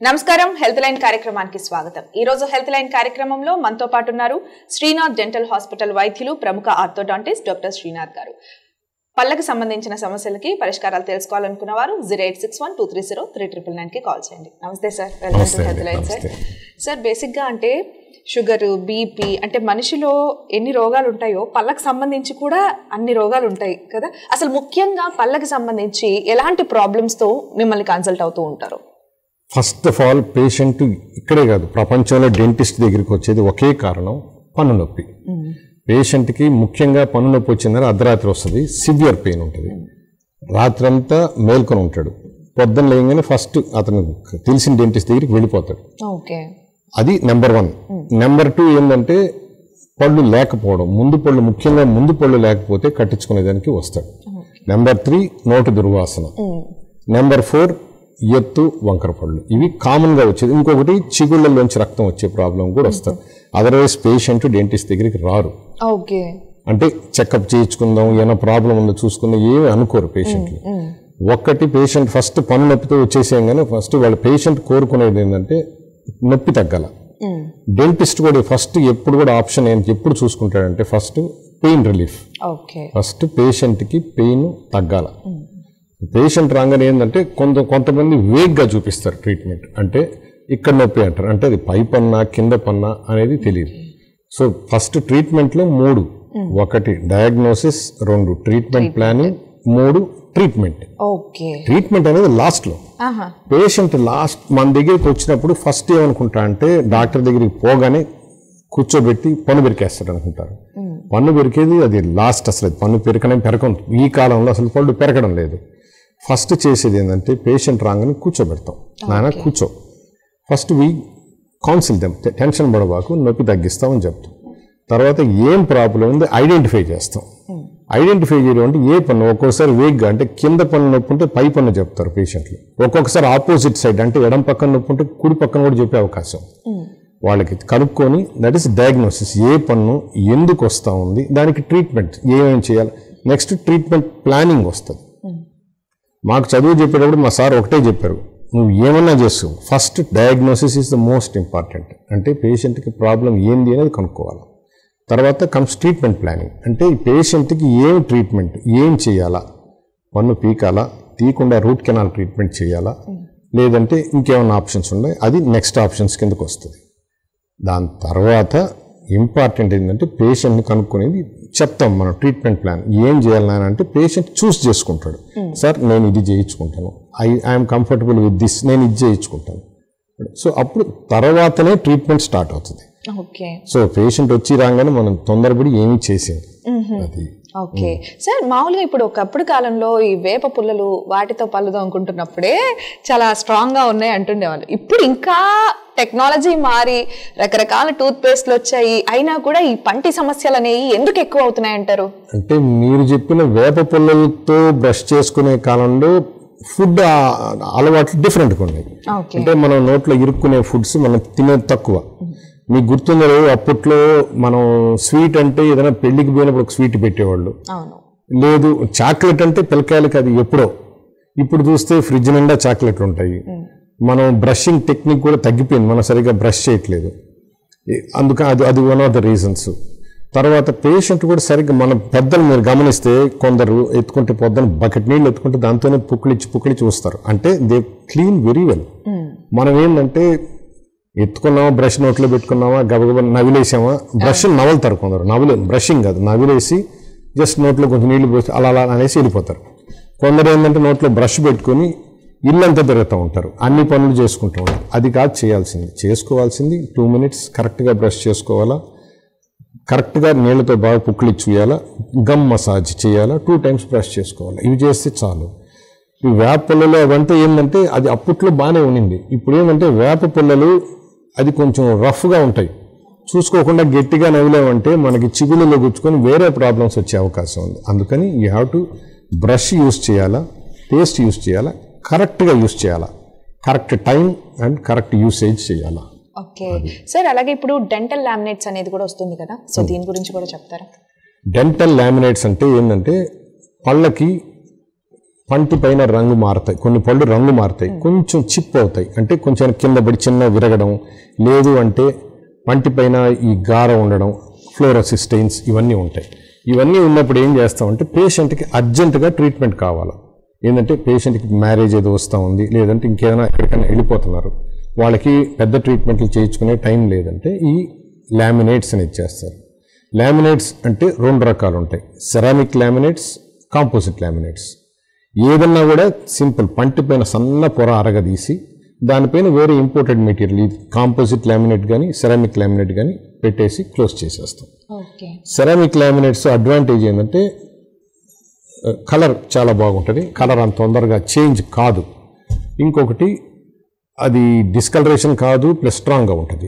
నమస్కారం health line కార్యక్రమానికి స్వాగతం ఈ రోజు హెల్త్ లైన్ కార్యక్రమంలో మనతో పాటు ఉన్నారు శ్రీనాథ్ డెంటల్ హాస్పిటల్ వైద్యులు ప్రముఖ ఆర్థోడాంటిస్ట్ డాక్టర్ శ్రీనాథ్ గారు పళ్ళకి సంబంధించిన సమస్యలకి పరిష్కారాలు తెలుసుకోవాలనుకున్న వారు zero eight six one two three zero three triple nine కి కాల్ చేయండి నమస్తే సార్ వెల్కమ్ నమస్తే టు హెల్త్ లైన్ సార్ నమస్తే. సార్ బేసిక్ గా అంటే షుగర్ బీపీ అంటే మనిషిలో ఎన్ని రోగాలు ఉంటాయో పళ్ళకి సంబంధించి కూడా అన్ని రోగాలు ఉంటాయి కదా అసలు ముఖ్యంగా పళ్ళకి సంబంధించి ఎలాంటి ప్రాబ్లమ్స్ తో మిమ్మల్ని కన్సల్ట్ అవుతూ ఉంటారు ఫస్ట్ ఆఫ్ ఆల్ పేషెంట్ ఇక్కడే కాదు ప్రపంచంలో డెంటిస్ట్ దగ్గరికి వచ్చేది ఒకే కారణం పన్ను నొప్పి పేషెంట్కి ముఖ్యంగా పన్ను నొప్పి వచ్చిందని అర్ధరాత్రి వస్తుంది సివియర్ పెయిన్ ఉంటుంది రాత్రంతా మేల్కొని ఉంటాడు పొద్దున్న లేయగానే ఫస్ట్ అతను తెలిసిన డెంటిస్ట్ దగ్గరికి వెళ్ళిపోతాడు ఓకే అది నెంబర్ వన్ నెంబర్ టూ ఏంటంటే పళ్ళు లేకపోవడం ముందు పళ్ళు ముఖ్యంగా ముందు పళ్ళు లేకపోతే కట్టించుకునేదానికి వస్తాడు నెంబర్ త్రీ నోటి దుర్వాసన నెంబర్ ఫోర్ ఎత్తు వంకర పళ్ళు ఇవి కామన్గా వచ్చేది ఇంకొకటి చిగుళ్ళలోంచి రక్తం వచ్చే ప్రాబ్లం కూడా వస్తారు అదర్వైజ్ పేషెంట్ డెంటిస్ట్ దగ్గరికి రారు ఓకే అంటే చెకప్ చేయించుకుందాం ఏమైనా ప్రాబ్లం ఉందో చూసుకుందాం ఏమి అనుకోరు పేషెంట్లు ఒక్కటి పేషెంట్ ఫస్ట్ పన్ను నొప్పితో వచ్చేసేయంగానే ఫస్ట్ వాళ్ళ పేషెంట్ కోరుకునేది ఏంటంటే నొప్పి తగ్గాల డెంటిస్ట్ కూడా ఫస్ట్ ఎప్పుడు కూడా ఆప్షన్ ఏంటి ఎప్పుడు చూసుకుంటాడంటే first pain relief okay first పేషెంట్కి పెయిన్ తగ్గాల పేషెంట్ రాగానే ఏంటంటే కొంత కొంతమంది వేగ్గా చూపిస్తారు ట్రీట్మెంట్ అంటే ఇక్కడ నొప్పి అంటారు అంటే అది పై పన్నా కింద పన్నా అనేది తెలియదు సో ఫస్ట్ ట్రీట్మెంట్లో మూడు ఒకటి డయాగ్నోసిస్ రెండు ట్రీట్మెంట్ ప్లానింగ్ మూడు ట్రీట్మెంట్ ఓకే ట్రీట్మెంట్ అనేది లాస్ట్లో ఆహా పేషెంట్ లాస్ట్ మన దగ్గరికి వచ్చినప్పుడు ఫస్ట్ ఏమనుకుంటా అంటే డాక్టర్ దగ్గరికి పోగానే కూర్చోబెట్టి పన్ను పెరికేస్తాడు అనుకుంటారు పన్ను పెరికేది అది లాస్ట్ అసలు అది పన్ను పెరకనే పెరకం ఈ కాలంలో అసలు పళ్ళు పెరగడం లేదు ఫస్ట్ చేసేది ఏంటంటే పేషెంట్ రాగానే కూర్చోబెడతాం నాయన కూర్చో first we counsel them tension పడబాకు నొప్పి తగ్గిస్తామని చెప్తాం తర్వాత ఏం ప్రాబ్లం ఉంది ఐడెంటిఫై చేస్తాం ఐడెంటిఫై చేయడం అంటే ఏ పన్ను ఒక్కోసారి వేగ్గా అంటే కింద పన్ను నొప్పి ఉంటే పై పన్ను చెప్తారు పేషెంట్లు ఒక్కొక్కసారి ఆపోజిట్ సైడ్ అంటే ఎడం పక్కన నొప్పి ఉంటే కుడి పక్కన కూడా చెప్పే అవకాశం వాళ్ళకి కనుక్కొని దట్ ఇస్ డయాగ్నోసిస్ ఏ పన్ను ఎందుకు వస్తూ ఉంది దానికి ట్రీట్మెంట్ ఏమేమి చేయాలి నెక్స్ట్ ట్రీట్మెంట్ ప్లానింగ్ వస్తుంది మాకు చదువు చెప్పేటప్పుడు మా సార్ ఒకటే చెప్పారు నువ్వు ఏమన్నా చేసు first diagnosis is the most important అంటే పేషెంట్కి ప్రాబ్లం ఏంది అనేది కనుక్కోవాలి తర్వాత కమ్స్ ట్రీట్మెంట్ ప్లానింగ్ అంటే ఈ పేషెంట్కి ఏం ట్రీట్మెంట్ ఏం చేయాలా పన్ను పీకాలా తీయకుండా రూట్ కెనాల్ ట్రీట్మెంట్ చేయాలా లేదంటే ఇంకేమైనా ఆప్షన్స్ ఉన్నాయి అది నెక్స్ట్ ఆప్షన్స్ కిందకు వస్తుంది దాని తర్వాత ఇంపార్టెంట్ ఏంటంటే పేషెంట్ని కనుక్కునేది చెప్తాం మనం ట్రీట్మెంట్ ప్లాన్ ఏం చేయాలి నాయన అంటే పేషెంట్ చూస్ చేసుకుంటాడు సార్ నేను ఇది చేయించుకుంటాను I I'm comfortable with this నేను ఇది చేయించుకుంటాను సో అప్పుడు తర్వాతనే ట్రీట్మెంట్ స్టార్ట్ అవుతుంది ఓకే సో పేషెంట్ వచ్చి రాగానే మనం తొందరపడి ఏమీ చేసేది అది ఓకే సార్ మామూలుగా ఇప్పుడు ఒకప్పుడు కాలంలో ఈ వేప పుల్లలు వాటితో పళ్ళు తోముకుంటున్నప్పుడే చాలా స్ట్రాంగ్ గా ఉన్నాయి అంటుండేవాళ్ళు ఇప్పుడు ఇంకా టెక్నాలజీ మారి రకరకాల టూత్ పేస్ట్లు వచ్చాయి అయినా కూడా ఈ పంటి సమస్యలు అనేవి ఎందుకు ఎక్కువ అవుతున్నాయి అంటారు అంటే మీరు చెప్పిన వేప పుల్లలతో బ్రష్ చేసుకునే కాలంలో ఫుడ్ అలవాట్లు డిఫరెంట్గా ఉన్నాయి ఓకే అంటే మనం నోట్లో ఇరుక్కునే ఫుడ్స్ మనం తినేది తక్కువ మీకు గుర్తుందో లేదో అప్పట్లో మనం స్వీట్ అంటే ఏదైనా పెళ్లికి పోయినప్పుడు ఒక స్వీట్ పెట్టేవాళ్ళు అవును లేదు చాక్లెట్ అంటే పిల్లకాయలకి అది ఎప్పుడో ఇప్పుడు చూస్తే ఫ్రిడ్జ్ నిండా చాక్లెట్లు ఉంటాయి మనం బ్రషింగ్ టెక్నిక్ కూడా తగ్గిపోయింది మనం సరిగ్గా బ్రష్ చేయట్లేదు ఏ- అందుకని అది అది వన్ ఆఫ్ ద రీజన్స్ తర్వాత పేషెంట్ కూడా సరిగ్గా మన పెద్దలు మీరు గమనిస్తే కొందరు ఎత్తుకుంటే పొద్దున బకెట్ నీళ్ళు ఎత్తుకుంటే దాంతోనే పుక్కిలిచ్చి పుక్కిలిచ్చి వస్తారు అంటే దే క్లీన్ వెరీ వెల్ మనం ఏంటంటే ఎత్తుకున్నామా బ్రష్ నోట్లో పెట్టుకున్నామా గబగబా నవిలేసామా బ్రష్ నవలుతారు కొందరు నవలే బ్రషింగ్ కాదు నవిలేసి జస్ట్ నోట్లో కొంచెం నీళ్లు పోసి అలా అలా అనేసి వెళ్ళిపోతారు కొందరు ఏంటంటే నోట్లో బ్రష్ పెట్టుకొని ఇల్లంతా తిరుగుతూ ఉంటారు అన్ని పనులు చేసుకుంటూ ఉంటారు అది కాదు చేయాల్సింది చేసుకోవాల్సింది టూ మినిట్స్ కరెక్ట్గా బ్రష్ చేసుకోవాలా కరెక్ట్గా నీళ్ళతో బాగా పుక్కిలిచ్చి చేయాలా గమ్ మసాజ్ చేయాలా టూ టైమ్స్ బ్రష్ చేసుకోవాలి ఇవి చేస్తే చాలు ఈ వేప పుల్లలు అవంతా ఏంటంటే అది అప్పట్లో బాగానే ఉండింది ఇప్పుడు ఏంటంటే వేప పుల్లలు అది కొంచెం రఫ్గా ఉంటాయి చూసుకోకుండా గట్టిగా నవ్వులేమంటే మనకి చిగుళ్ళలో గుచ్చుకొని వేరే ప్రాబ్లమ్స్ వచ్చే అవకాశం ఉంది అందుకని you have to brush use చేయాలా పేస్ట్ యూస్ చేయాలా కరెక్ట్గా యూస్ చేయాలా correct time and correct usage చేయాలా ఓకే సార్ అలాగే ఇప్పుడు డెంటల్ లామినేట్స్ అనేది కూడా వస్తుంది కదా సో దీని గురించి కూడా చెప్తారా డెంటల్ లామినేట్స్ అంటే ఏంటంటే పళ్ళకి పంటి పైన రంగు మారుతాయి కొన్ని పళ్ళు రంగు మారుతాయి కొంచెం చిప్ అవుతాయి అంటే కొంచెం కింద పడి చిన్న విరగడం లేదు అంటే పంటి పైన ఈ గార ఉండడం ఫ్లోరోసిస్టైన్స్ ఇవన్నీ ఉంటాయి ఇవన్నీ ఉన్నప్పుడు ఏం చేస్తామంటే పేషెంట్కి అర్జెంటుగా ట్రీట్మెంట్ కావాలి ఏంటంటే పేషెంట్కి మ్యారేజ్ ఏదో వస్తూ ఉంది లేదంటే ఇంకేదైనా ఎక్కడికైనా వెళ్ళిపోతున్నారు వాళ్ళకి పెద్ద ట్రీట్మెంట్లు చేయించుకునే టైం లేదంటే ఈ లామినేట్స్ అని ఇచ్చేస్తారు లామినేట్స్ అంటే రెండు రకాలు ఉంటాయి సెరామిక్ లామినేట్స్ కాంపోజిట్ లామినేట్స్ ఏదన్నా కూడా సింపుల్ పంటి పైన సన్న పొర అరగదీసి దానిపైన వేరే ఇంపోర్టెడ్ మెటీరియల్ ఈ కాంపోజిట్ లామినేట్ కానీ సెరామిక్ లామినేట్ కానీ పెట్టేసి క్లోజ్ చేసేస్తాం ఓకే సెరామిక్ లామినేట్స్ అడ్వాంటేజ్ ఏంటంటే కలర్ చాలా బాగుంటుంది కలర్ అంత తొందరగా చేంజ్ కాదు ఇంకొకటి అది డిస్కలరేషన్ కాదు ప్లస్ స్ట్రాంగ్గా ఉంటుంది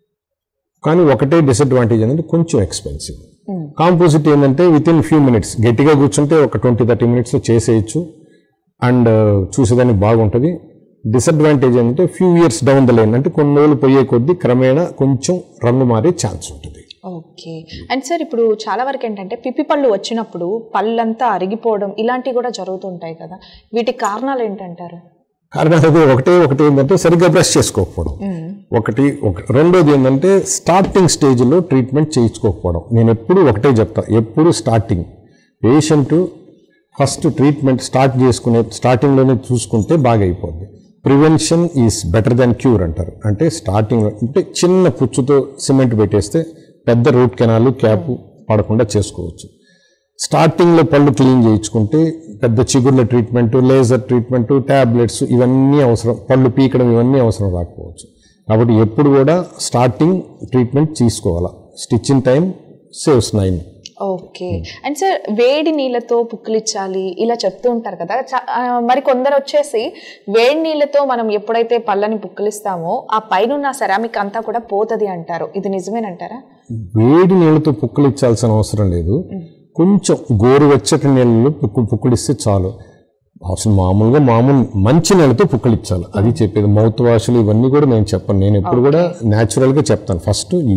కానీ ఒకటే డిసడ్వాంటేజ్ ఏంటంటే కొంచెం ఎక్స్పెన్సివ్ కాంపోజిట్ ఏంటంటే విత్ ఇన్ ఫ్యూ మినిట్స్ గట్టిగా కూర్చుంటే ఒక ట్వంటీ థర్టీ మినిట్స్లో చేసేయచ్చు అండ్ చూసేదానికి బాగుంటుంది డిసడ్వాంటేజ్ ఏంటంటే few years down the line అంటే కొన్ని రోజులు పోయే కొద్దీ క్రమేణా కొంచెం రంగు మారే ఛాన్స్ ఉంటుంది ఓకే అండ్ సార్ ఇప్పుడు చాలా వరకు ఏంటంటే పిప్పి పళ్ళు వచ్చినప్పుడు పళ్ళంతా అరిగిపోవడం ఇలాంటివి కూడా జరుగుతుంటాయి కదా వీటి కారణాలు ఏంటంటారు కారణాలు అది ఒకటే ఒకటి ఏంటంటే సరిగ్గా బ్రష్ చేసుకోకపోవడం ఒకటి ఒక రెండోది ఏంటంటే స్టార్టింగ్ స్టేజ్లో ట్రీట్మెంట్ చేయించుకోకపోవడం నేను ఎప్పుడు ఒకటే చెప్తా ఎప్పుడు starting patient first treatment start చేసుకునే స్టార్టింగ్లోనే చూసుకుంటే బాగా అయిపోద్ది prevention is better than cure అంటారు అంటే స్టార్టింగ్ అంటే చిన్న పుచ్చుతో సిమెంట్ పెట్టేస్తే పెద్ద రూట్ కెనాల్ క్యాప్ పడకుండా చేసుకోవచ్చు స్టార్టింగ్లో పళ్ళు క్లీన్ చేయించుకుంటే పెద్ద చిగుర్ల ట్రీట్మెంట్ లేజర్ ట్రీట్మెంట్ ట్యాబ్లెట్స్ ఇవన్నీ అవసరం పళ్ళు పీకడం ఇవన్నీ అవసరం రాకపోవచ్చు కాబట్టి ఎప్పుడు కూడా స్టార్టింగ్ ట్రీట్మెంట్ తీసుకోవాలా stitch in time saves nine okay and sir వేడి నీళ్ళతో పుక్కిలిచ్చాలి ఇలా చెప్తూ ఉంటారు కదా చా- ఆ, మరి కొందరు వచ్చేసి వేడి నీళ్ళతో మనం ఎప్పుడైతే పళ్ళని పుక్కిలిస్తామో ఆ పైన సెరామిక్ అంతా కూడా పోతది అంటారు ఇది నిజమేనంటారా వేడి నీళ్ళతో పుక్కలు ఇచ్చాల్సిన అవసరం లేదు కొంచెం గోరువెచ్చటి నీళ్ళలో పుక్కు పుక్కులిస్తే చాలు అసలు మామూలుగా మామూలు మంచి నీళ్ళతో పుక్కలు ఇచ్చాలి అది చెప్పేది మౌత్ వాష్లు ఇవన్నీ కూడా నేను చెప్పను నేను ఎప్పుడు కూడా న్యాచురల్గా చెప్తాను ఫస్ట్ ఈ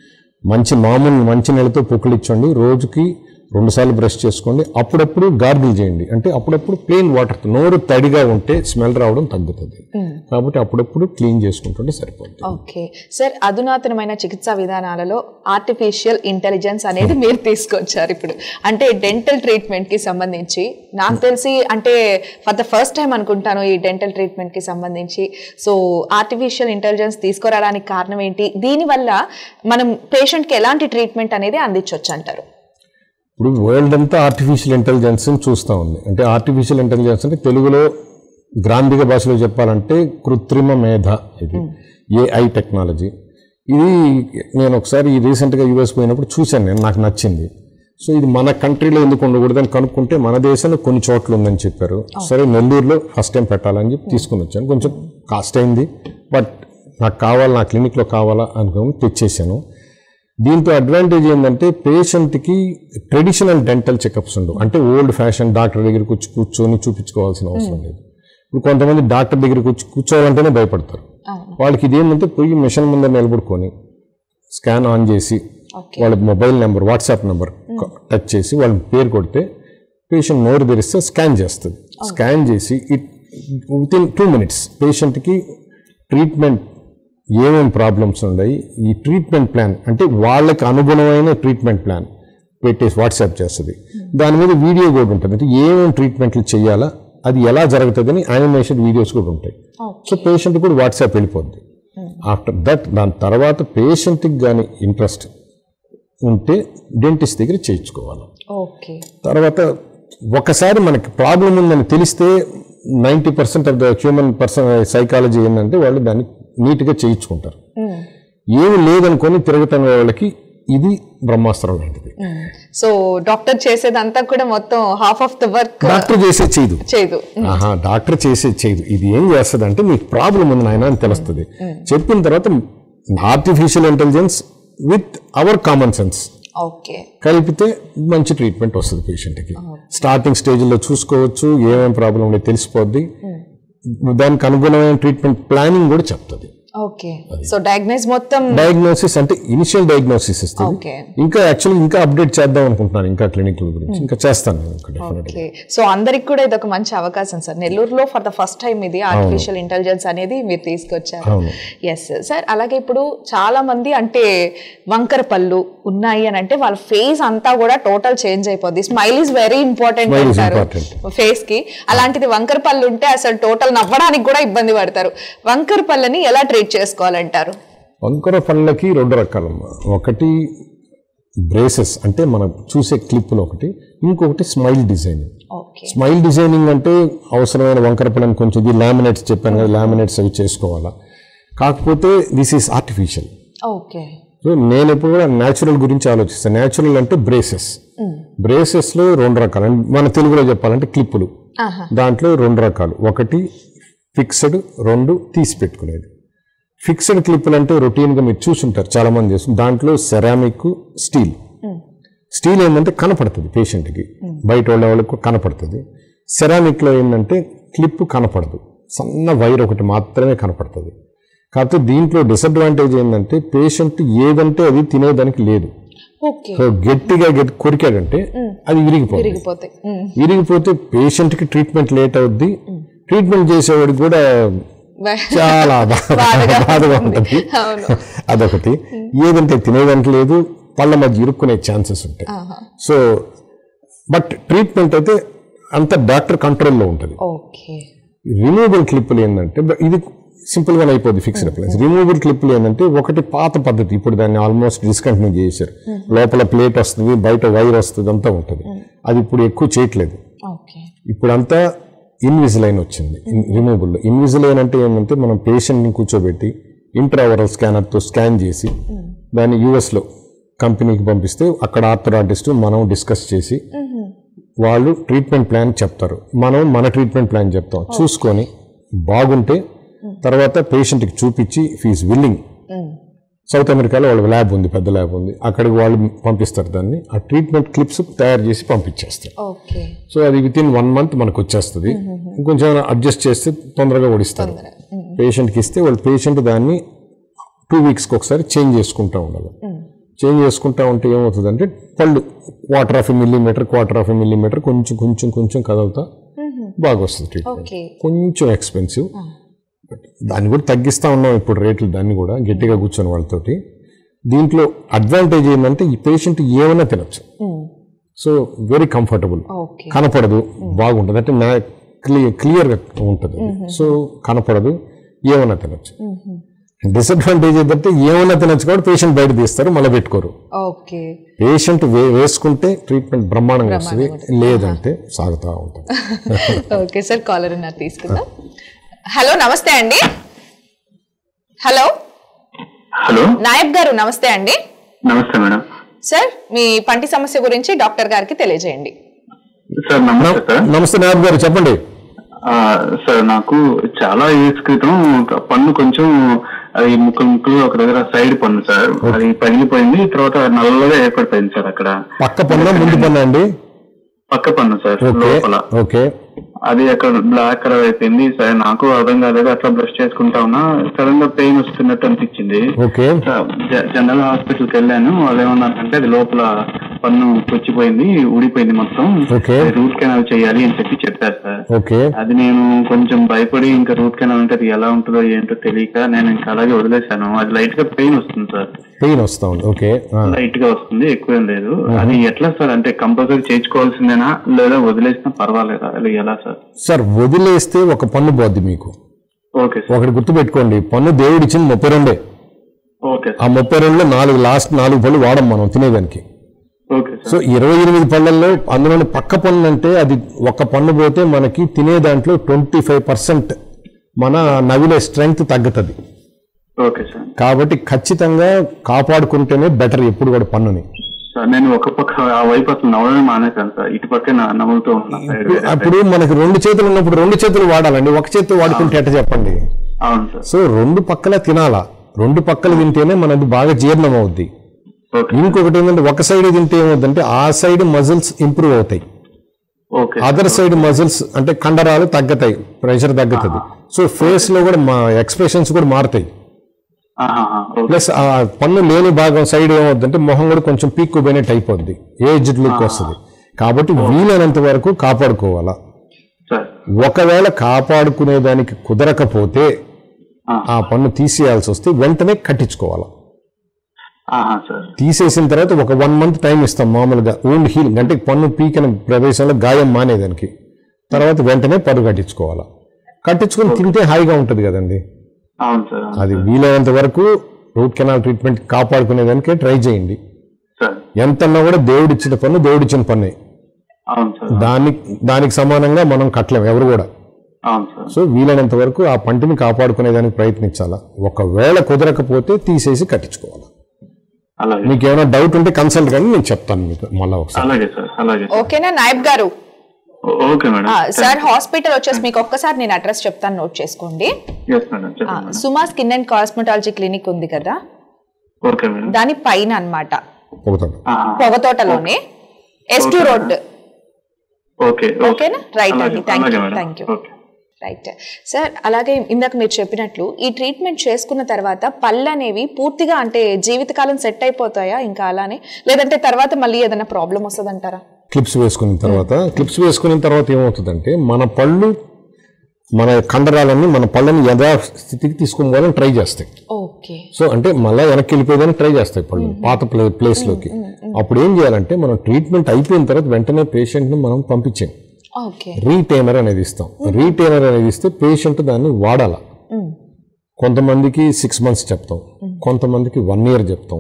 మంచి మామూలు మంచి నీళ్ళతో పుక్కలు ఇచ్చండి రోజుకి రెండుసార్లు బ్రష్ చేసుకోండి అప్పుడప్పుడు గార్గిల్ చేయండి అంటే అప్పుడప్పుడు ప్లెయిన్ వాటర్తో నోరు తడిగా ఉంటే స్మెల్ రావడం తగ్గుతుంది కాబట్టి అప్పుడప్పుడు క్లీన్ చేసుకుంటుంటే సరిపోతుంది ఓకే సార్ అధునాతనమైన చికిత్సా విధానాలలో ఆర్టిఫిషియల్ ఇంటెలిజెన్స్ అనేది మీరు తీసుకొచ్చారు ఇప్పుడు అంటే డెంటల్ ట్రీట్మెంట్ కి సంబంధించి నాకు తెలిసి అంటే ఫర్ ద ఫస్ట్ టైం అనుకుంటాను ఈ డెంటల్ ట్రీట్మెంట్ కి సంబంధించి సో ఆర్టిఫిషియల్ ఇంటెలిజెన్స్ తీసుకురావడానికి కారణం ఏంటి దీనివల్ల మనం పేషెంట్ కి ఎలాంటి ట్రీట్మెంట్ అనేది అందించవచ్చు అంటారు ఇప్పుడు వరల్డ్ అంతా ఆర్టిఫిషియల్ ఇంటెలిజెన్స్ చూస్తూ ఉంది అంటే ఆర్టిఫిషియల్ ఇంటెలిజెన్స్ అంటే తెలుగులో గ్రాంధిక భాషలో చెప్పాలంటే కృత్రిమ మేధ ఇది ఏఐ టెక్నాలజీ ఇది నేను ఒకసారి రీసెంట్గా యూఎస్ పోయినప్పుడు చూశాను నేను నాకు నచ్చింది సో ఇది మన కంట్రీలో ఎందుకు ఉండకూడదని కనుక్కుంటే మన దేశంలో కొన్ని చోట్ల ఉందని చెప్పారు సరే నెల్లూరులో ఫస్ట్ టైం పెట్టాలని చెప్పి తీసుకుని వచ్చాను కొంచెం కాస్ట్ అయింది బట్ నాకు కావాలి నా క్లినిక్లో కావాలా అనుకుని తెచ్చేసాను దీంతో అడ్వాంటేజ్ ఏంటంటే పేషెంట్కి ట్రెడిషనల్ డెంటల్ చెకప్స్ ఉండవు అంటే ఓల్డ్ ఫ్యాషన్ డాక్టర్ దగ్గరికి వచ్చి కూర్చొని చూపించుకోవాల్సిన అవసరం లేదు ఇప్పుడు కొంతమంది డాక్టర్ దగ్గరికి వచ్చి కూర్చోవాలంటేనే భయపడతారు వాళ్ళకి ఇది ఏంటంటే పోయి మిషన్ ముందర నిలబడుకొని స్కాన్ ఆన్ చేసి ఓకే వాళ్ళ mobile number WhatsApp number touch చేసి వాళ్ళ పేరు కొడితే పేషెంట్ నోరు తెరిస్తే స్కాన్ చేస్తుంది స్కాన్ చేసి it within two minutes పేషెంట్కి ట్రీట్మెంట్ ఏమేమి ప్రాబ్లమ్స్ ఉన్నాయి ఈ ట్రీట్మెంట్ ప్లాన్ అంటే వాళ్ళకి అనుగుణమైన ట్రీట్మెంట్ ప్లాన్ పెట్టేసి వాట్సాప్ చేస్తుంది దాని మీద వీడియో కూడా ఉంటుంది అంటే ఏమేమి ట్రీట్మెంట్లు చేయాలా అది ఎలా జరుగుతుందని యానిమేషన్ వీడియోస్ కూడా ఉంటాయి సో పేషెంట్ కూడా వాట్సాప్ వెళ్ళిపోద్ది ఆఫ్టర్ దట్ దాని తర్వాత పేషెంట్కి కానీ ఇంట్రెస్ట్ ఉంటే డెంటిస్ట్ దగ్గర చేయించుకోవాలి ఓకే తర్వాత ఒకసారి మనకి ప్రాబ్లం ఉందని తెలిస్తే ninety percent of the human person psychology ఏంటంటే వాళ్ళు దాన్ని నీట్గా చేయించుకుంటారు ఏమి లేదనుకొని తిరగటం వాళ్ళకి ఇది బ్రహ్మాస్త్రం లాంటిది సో డాక్టర్ చేసేదంతా కూడా మొత్తం half of the work doctor చేసే చేయదు చేయదు ఆహా డాక్టర్ చేసే చేయదు ఇది ఏం చేస్తుంది అంటే మీకు ప్రాబ్లం ఉంది నాయన అని తెలుస్తుంది చెప్పిన తర్వాత artificial intelligence with our common sense okay కలిపితే మంచి ట్రీట్మెంట్ వస్తుంది పేషెంట్కి స్టార్టింగ్ స్టేజ్లో చూసుకోవచ్చు ఏమేమి ప్రాబ్లం ఉందో తెలిసిపోద్ది దానికి అనుగుణమైన ట్రీట్మెంట్ ప్లానింగ్ కూడా చెప్తుంది ఓకే సో డయాగ్నైజ్ మొత్తం డయాగ్నోసిస్ అంటే ఇనిషియల్ డయాగ్నోసిస్ ఇస్తుంది ఓకే ఇంకా యాక్చువల్లీ ఇంకా అప్డేట్ చేద్దాం అనుకుంటున్నాను ఇంకా క్లినికల్ గురించి ఇంకా చేస్తాను నేను ఇంకా definitely. ఓకే సో అందరికి కూడా ఇది ఒక మంచి అవకాశం సార్ నెల్లూరులో ఫర్ ద ఫస్ట్ టైం ఇది ఆర్టిఫిషియల్ ఇంటెలిజెన్స్ అనేది మీరు తీసుకొచ్చారు అవును. ఎస్ సార్ అలాగే ఇప్పుడు చాలా మంది అంటే వంకర పళ్ళు ఉన్నాయి అని అంటే వాళ్ళ ఫేస్ అంతా కూడా టోటల్ చేంజ్ అయిపోద్ది smile is very important Smile is అంటారు important. ఫేస్ కి అలాంటిది వంకర పళ్ళు ఉంటే అసలు టోటల్ నవ్వడానికి కూడా ఇబ్బంది పడతారు వంకర పళ్ళని ఎలా ట్రీట్ చేసుకోవాలంటారు వంకర పళ్ళకి రెండు రకాలమ్మా ఒకటి బ్రేసెస్ అంటే మనం చూసే క్లిప్లు ఒకటి ఇంకొకటి smile designing okay smile designing అంటే అవసరమైన వంకర పళ్ళని కొంచెం ఇది లామినేట్స్ చెప్పాను కదా లామినేట్స్ అవి చేసుకోవాలా కాకపోతే this is artificial okay so నేను ఎప్పుడు కూడా న్యాచురల్ గురించి ఆలోచిస్తాను న్యాచురల్ అంటే బ్రేసెస్ బ్రేసెస్లో రెండు రకాలు అంటే మన తెలుగులో చెప్పాలంటే క్లిప్పులు ఆహా దాంట్లో రెండు రకాలు ఒకటి ఫిక్స్డ్ రెండు తీసి పెట్టుకునేది ఫిక్స్డ్ క్లిప్పులు అంటే రొటీన్గా మీరు చూసుంటారు చాలా మంది చేస్తారు దాంట్లో సెరామిక్ స్టీల్ స్టీల్ ఏంటంటే కనపడుతుంది పేషెంట్కి బయట వాళ్ళ వాళ్ళకు కనపడుతుంది సెరామిక్లో ఏంటంటే క్లిప్ కనపడదు సన్న వైర్ ఒకటి మాత్రమే కనపడుతుంది కాకపోతే దీంట్లో డిసడ్వాంటేజ్ ఏంటంటే పేషెంట్ ఏదంటే అది తినేదానికి లేదు ఓకే సో గట్టిగా గట్టి కొరికాడంటే అది విరిగిపోతుంది విరిగిపోతాయి ఉమ్. విరిగిపోతే పేషెంట్కి ట్రీట్మెంట్ లేట్ అవుద్ది ట్రీట్మెంట్ చేసేవాడికి కూడా చాలా బా- బాధగా బాధగా ఉంటుంది అవును అదొకటి ఏదంటే తినేదానికి లేదు పళ్ళ మధ్య ఇరుక్కునే ఛాన్సెస్ ఉంటాయి ఆహా. సో బట్ ట్రీట్మెంట్ అయితే అంత డాక్టర్ కంట్రోల్లో ఉంటుంది ఓకే రిమూవబుల్ క్లిప్పులు ఏంటంటే బ- ఇది సింపుల్ గా అయిపోద్ది ఫిక్స్డ్ ప్లేస్ రిమూవబుల్ క్లిప్పులు ఏంటంటే ఒకటి పాత పద్ధతి ఇప్పుడు దాన్ని ఆల్మోస్ట్ డిస్కంటిన్యూ చేశారు లోపల ప్లేట్ వస్తుంది బయట వైర్ వస్తుంది అంతా ఉంటుంది అది ఇప్పుడు ఎక్కువ చేయట్లేదు ఓకే ఇప్పుడంతా ఇన్విజిలైన్ వచ్చింది రిమూవబుల్ ఇన్విజిలైన్ అంటే ఏంటంటే మనం పేషెంట్ని కూర్చోబెట్టి ఇంట్రావరల్ స్కానర్తో స్కాన్ చేసి దాన్ని యూఎస్లో కంపెనీకి పంపిస్తే అక్కడ ఆర్థరాటిస్ట్ మనం డిస్కస్ చేసి వాళ్ళు ట్రీట్మెంట్ ప్లాన్ చెప్తారు మనం మన ట్రీట్మెంట్ ప్లాన్ చెప్తాం చూసుకొని బాగుంటే తర్వాత పేషెంట్కి చూపించి ఫీజ్ విల్లింగ్ సౌత్ అమెరికాలో వాళ్ళ ల్యాబ్ ఉంది పెద్ద ల్యాబ్ ఉంది అక్కడికి వాళ్ళు పంపిస్తారు దాన్ని ఆ ట్రీట్మెంట్ క్లిప్స్ తయారు చేసి పంపించేస్తారు ఓకే సో అది విత్ ఇన్ వన్ మంత్ మనకు వచ్చేస్తుంది ఇంకొంచెం అడ్జస్ట్ చేస్తే తొందరగా ఓడిస్తారు పేషెంట్కి ఇస్తే వాళ్ళు పేషెంట్ దాన్ని టూ వీక్స్కి ఒకసారి చేంజ్ చేసుకుంటూ ఉండాలి చేంజ్ చేసుకుంటా ఉంటే ఏమవుతుందంటే పళ్ళు quarter of millimetre quarter of millimetre కొంచెం కొంచెం కొంచెం కదులుతా బాగా వస్తుంది ట్రీట్మెంట్ ఓకే కొంచెం ఎక్స్పెన్సివ్ దాన్ని కూడా తగ్గిస్తా ఉన్నాం ఇప్పుడు రేట్లు దాన్ని కూడా గట్టిగా కూర్చొని వాళ్ళతోటి దీంట్లో అడ్వాంటేజ్ ఏంటంటే ఈ పేషెంట్ ఏమైనా తినచ్చు సో వెరీ కంఫర్టబుల్ ఓకే కనపడదు బాగుంటుంది అంటే నా క్లియర్ క్లియర్గా ఉంటుంది సో కనపడదు ఏమైనా తినచ్చు డిసడ్వాంటేజ్ ఏంటంటే ఏమైనా తినచ్చు కాబట్టి పేషెంట్ బయట తీస్తారు మళ్ళీ పెట్టుకోరు ఓకే పేషెంట్ వే వేసుకుంటే ట్రీట్మెంట్ బ్రహ్మాండంగా వస్తుంది లేదంటే సాగుతూ ఉంటుంది ఓకే సార్ కాలర్ ఉన్నారు తీసుకుందాం హలో నమస్తే అండి హలో హలో నాయబ్ గారు నమస్తే అండి నమస్తే మేడం సార్ మీ పంటి సమస్య గురించి డాక్టర్ గారికి తెలియజేయండి సార్ నమస్తే సార్ నమస్తే నాయబ్ గారు చెప్పండి ఆ, సార్ నాకు చాలా ఇయర్స్ క్రితం ఒక పన్ను కొంచెం అది ముక్కలు ముక్కలు ఒక దగ్గర సైడ్ పన్ను సార్ అది పగిలిపోయింది తర్వాత నల్లగా ఏర్పడిపోయింది సార్ అక్కడ పక్క పన్ను ముందు పన్ను అండి పక్క పన్ను సార్ ఓకే లోపల ఓకే అది అక్కడ బ్లాక్ కలర్ అయిపోయింది సరే నాకు అర్థం కాలేదు అట్లా బ్రష్ చేసుకుంటా ఉన్నా సడన్ గా పెయిన్ వస్తున్నట్టు అనిపించింది ఓకే జ- జనరల్ హాస్పిటల్ కి వెళ్ళాను వాళ్ళు ఏమన్నారంటే అది లోపల పన్ను పుచ్చిపోయింది ఊడిపోయింది మొత్తం ఓకే. రూట్ కెనాల్ చేయాలి అని చెప్పి చెప్పారు సార్ ఓకే అది నేను కొంచెం భయపడి ఇంకా రూట్ కెనాల్ అంటే అది ఎలా ఉంటుందో ఏంటో తెలియక నేను ఇంకా అలాగే వదిలేశాను అది లైట్ గా పెయిన్ వస్తుంది సార్ పెయిన్ వస్తా ఉంది ఓకే ఆ. లైట్ గా వస్తుంది ఎక్కువేం లేదు అది ఎట్లా సార్ అంటే కంపల్సరీ చేయించుకోవాల్సిందేనా లేదా వదిలేసినా పర్వాలేదా అది ఎలా సార్ సార్ వదిలేస్తే ఒక పన్ను పోద్ది మీకు ఓకే సార్ ఒకటి గుర్తుపెట్టుకోండి పన్ను దేవుడు ఇచ్చింది ముప్పై రెండే ఓకే ఆ సార్ ముప్పై రెండులో నాలుగు లాస్ట్ నాలుగు పళ్ళు వాడం మనం తినేదానికి ఓకే సార్ సో ఇరవై ఎనిమిది పళ్ళల్లో అందులోని పక్క పన్ను అంటే అది ఒక పన్ను పోతే మనకి తినే దాంట్లో ట్వంటీ ఫైవ్ పర్సెంట్ మన నవిలే స్ట్రెంగ్త్ తగ్గుతుంది ఓకే సార్ కాబట్టి ఖచ్చితంగా కాపాడుకుంటేనే బెటర్ ఎప్పుడు కూడా పన్నుని సార్ నేను ఒక పక్క ఆ వైపు అసలు నవ్వడమే మానేశాను సార్ ఇటు పక్కే నా నవ్వుతూ ఉన్నా సైడ్ వేరే అప్పుడు మనకి రెండు చేతులు ఉన్నప్పుడు రెండు చేతులు వాడాలండి ఒక చేతి వాడుకుంటే ఎట్ట చెప్పండి సైడ్. అవును సార్ సో రెండు పక్కల తినాలా రెండు పక్కలు తింటేనే మనది బాగా జీర్ణం అవుద్ది ఓకే ఇంకొకటి ఏంటంటే ఒక సైడ్ తింటే ఏమవుతుందంటే ఆ సైడ్ మజిల్స్ ఇంప్రూవ్ అవుతాయి ఓకే అదర్ సైడ్ మజిల్స్ అంటే కండరాలు తగ్గుతాయి ప్రెషర్ తగ్గుతుంది సో ఫేస్ లో కూడా మా ఎక్స్ప్రెషన్స్ కూడా మారుతాయి ఆహాహా, ఓకే. ప్లస్ ఆ పన్ను లేని భాగం సైడ్ ఏమవుతుందంటే మొహం కూడా కొంచెం పీక్కు పోయినట్టు అయిపోద్ది ఏజ్డ్ లుక్ వస్తుంది కాబట్టి వీలైనంత వరకు కాపాడుకోవాలా సార్ ఒకవేళ కాపాడుకునే దానికి కుదరకపోతే ఆ. ఆ పన్ను తీసేయాల్సి వస్తే వెంటనే కట్టించుకోవాలి ఆహా సార్ తీసేసిన తర్వాత ఒక వన్ మంత్ టైం ఇస్తాం మామూలుగా ఓన్లీ హీలింగ్ అంటే పన్ను పీకిన ప్రదేశంలో గాయం మానేదానికి తర్వాత వెంటనే పన్ను కట్టించుకోవాలా కట్టించుకొని తింటే హాయిగా ఉంటుంది కదండి అవును సార్ అవును. అది వీలైనంత వరకు రూట్ కెనాల్ ట్రీట్మెంట్ కాపాడుకునేదానికే ట్రై చేయండి సార్ ఎంతన్నా కూడా దేవుడిచ్చిన పన్ను దేవుడిచ్చిన పన్నే అవును సార్ దానికి దానికి సమానంగా మనం కట్టలేం ఎవరు కూడా అవును సార్ సో వీలైనంత వరకు ఆ పంటిని కాపాడుకునేదానికి ప్రయత్నించాలా ఒకవేళ కుదరకపోతే తీసేసి కట్టించుకోవాలి అలాగే మీకు ఏమైనా డౌట్ ఉంటే కన్సల్ట్ కానీ నేను చెప్తాను మీకు మళ్ళీ ఒకసారి అలాగే సార్ అలాగే సార్ ఓకేనా నాయబ్ గారు ఓ- ఓకే మేడం ఆ, సార్ హాస్పిటల్ వచ్చేసి మీకు ఒక్కసారి నేను అడ్రస్ చెప్తాను నోట్ చేసుకోండి ఎస్ మేడం ఆ, చెప్పండి madam Suma skin and cosmetology clinic ఉంది కదా ఓకే మేడం దాని పైన అన్నమాట ఒకతాను ఆహా. పొగతోటలోనే ఎస్ టూ రోడ్ ఓకే ఓకేనా? Right అలాగే, అండి. Thank అలాగే you, మేడం. thank you. Okay right sir అలాగే ఇందాక మీరు చెప్పినట్లు ఈ ట్రీట్మెంట్ చేసుకున్న తర్వాత పళ్ళు అనేవి పూర్తిగా అంటే జీవితకాలం సెట్ అయిపోతాయా ఇంకా అలానే లేదంటే తర్వాత మళ్ళీ ఏదైనా ప్రాబ్లం వస్తుందంటారా క్లిప్స్ వేసుకున్న తర్వాత క్లిప్స్ వేసుకున్న తర్వాత ఏమవుతుందంటే మన పళ్ళు మన కండరాలన్నీ మన పళ్ళని యథాస్థితికి తీసుకుని పోవాలని ట్రై చేస్తాయి ఓకే సో అంటే మళ్ళీ వెనక్కి వెళ్ళిపోయేదని ట్రై చేస్తాయి పళ్ళు పాత ప్లే ప్లేస్లోకి అప్పుడు ఏం చేయాలంటే మనం ట్రీట్మెంట్ అయిపోయిన తర్వాత వెంటనే పేషెంట్ని మనం పంపించాం ఓకే రీటైనర్ అనేది ఇస్తాం రీటైనర్ అనేది ఇస్తే పేషెంట్ దాన్ని వాడాల కొంతమందికి సిక్స్ మంత్స్ చెప్తాం కొంతమందికి వన్ ఇయర్ చెప్తాం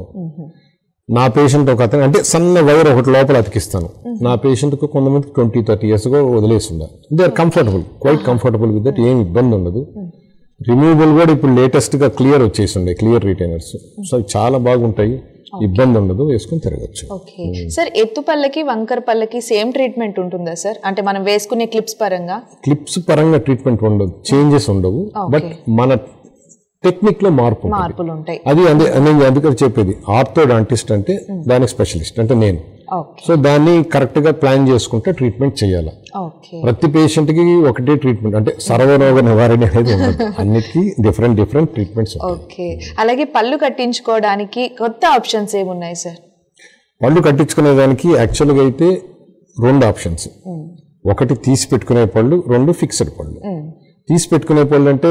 నా పేషెంట్ ఒక అతను అంటే సన్న వైర్ ఒకటి లోపల అతికిస్తాను నా పేషెంట్కి కొంతమంది ట్వంటీ థర్టీ ఇయర్స్గా వదిలేసి ఉండాలి they are comfortable quite comfortable with that ఏం ఇబ్బంది ఉండదు రిమూవబుల్ కూడా ఇప్పుడు లేటెస్ట్గా క్లియర్ వచ్చేసి ఉండే క్లియర్ రిటైనర్స్ సో అవి చాలా బాగుంటాయి ఇబ్బంది ఉండదు వేసుకొని తిరగచ్చు ఓకే సార్ ఎత్తు పళ్ళకి వంకర పళ్ళకి సేమ్ ట్రీట్మెంట్ ఉంటుందా సార్ అంటే మనం వేసుకునే క్లిప్స్ పరంగా క్లిప్స్ పరంగా ట్రీట్మెంట్ ఉండదు చేంజెస్ ఉండవు బట్ మన టెక్నిక్ లో మార్పు ఉంటుంది. మార్పులు ఉంటాయి అది అదే నేను అందుకని చెప్పేది ఆర్థోడాంటిస్ట్ అంటే దానికి స్పెషలిస్ట్ అంటే నేను ఓకే సో దాన్ని కరెక్ట్ గా ప్లాన్ చేసుకుంటే ట్రీట్మెంట్ చేయాలి ఓకే ప్రతి పేషెంట్ కి ఒకటే ట్రీట్మెంట్ అంటే సర్వరోగ నివారణ అనేది ఉండదు అన్నిటికీ డిఫరెంట్ డిఫరెంట్ ట్రీట్మెంట్స్ ఉంటాయి ఓకే అలాగే పళ్ళు కట్టించుకోవడానికి కొత్త ఆప్షన్స్ ఏమున్నాయి సార్ పళ్ళు కట్టించుకునే దానికి యాక్చువల్గా అయితే రెండు ఆప్షన్స్ ఒకటి తీసి పెట్టుకునే పళ్ళు రెండు ఫిక్స్డ్ పళ్ళు తీసి పెట్టుకునే పళ్ళు అంటే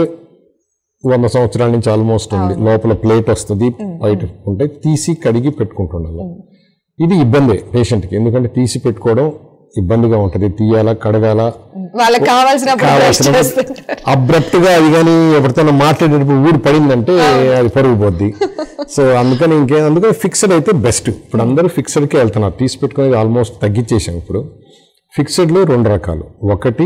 వంద సంవత్సరాల నుంచి ఆల్మోస్ట్ ఉంది లోపల ప్లేట్ వస్తుంది బయట ఉంటాయి తీసి కడిగి పెట్టుకుంటుండాలి ఇది ఇబ్బందే పేషెంట్కి ఎందుకంటే తీసి పెట్టుకోవడం ఇబ్బందిగా ఉంటుంది తీయాలా కడగాల వాళ్ళకి కావాల్సినప్పుడు brush కావాల్సిన చేస్తుంటారు. అబ్రప్ట్ గా అది కానీ ఎప్పుడైనా మాట్లాడేటప్పుడు ఊడి పడిందంటే అది పరుగు పోద్ది సో అందుకని ఇంకే అందుకని ఫిక్స్డ్ అయితే బెస్ట్ ఇప్పుడు అందరూ ఫిక్స్డ్ కే వెళ్తున్నారు తీసి పెట్టుకునేది ఆల్మోస్ట్ తగ్గించేసాం ఇప్పుడు ఫిక్స్డ్ లో రెండు రకాలు ఒకటి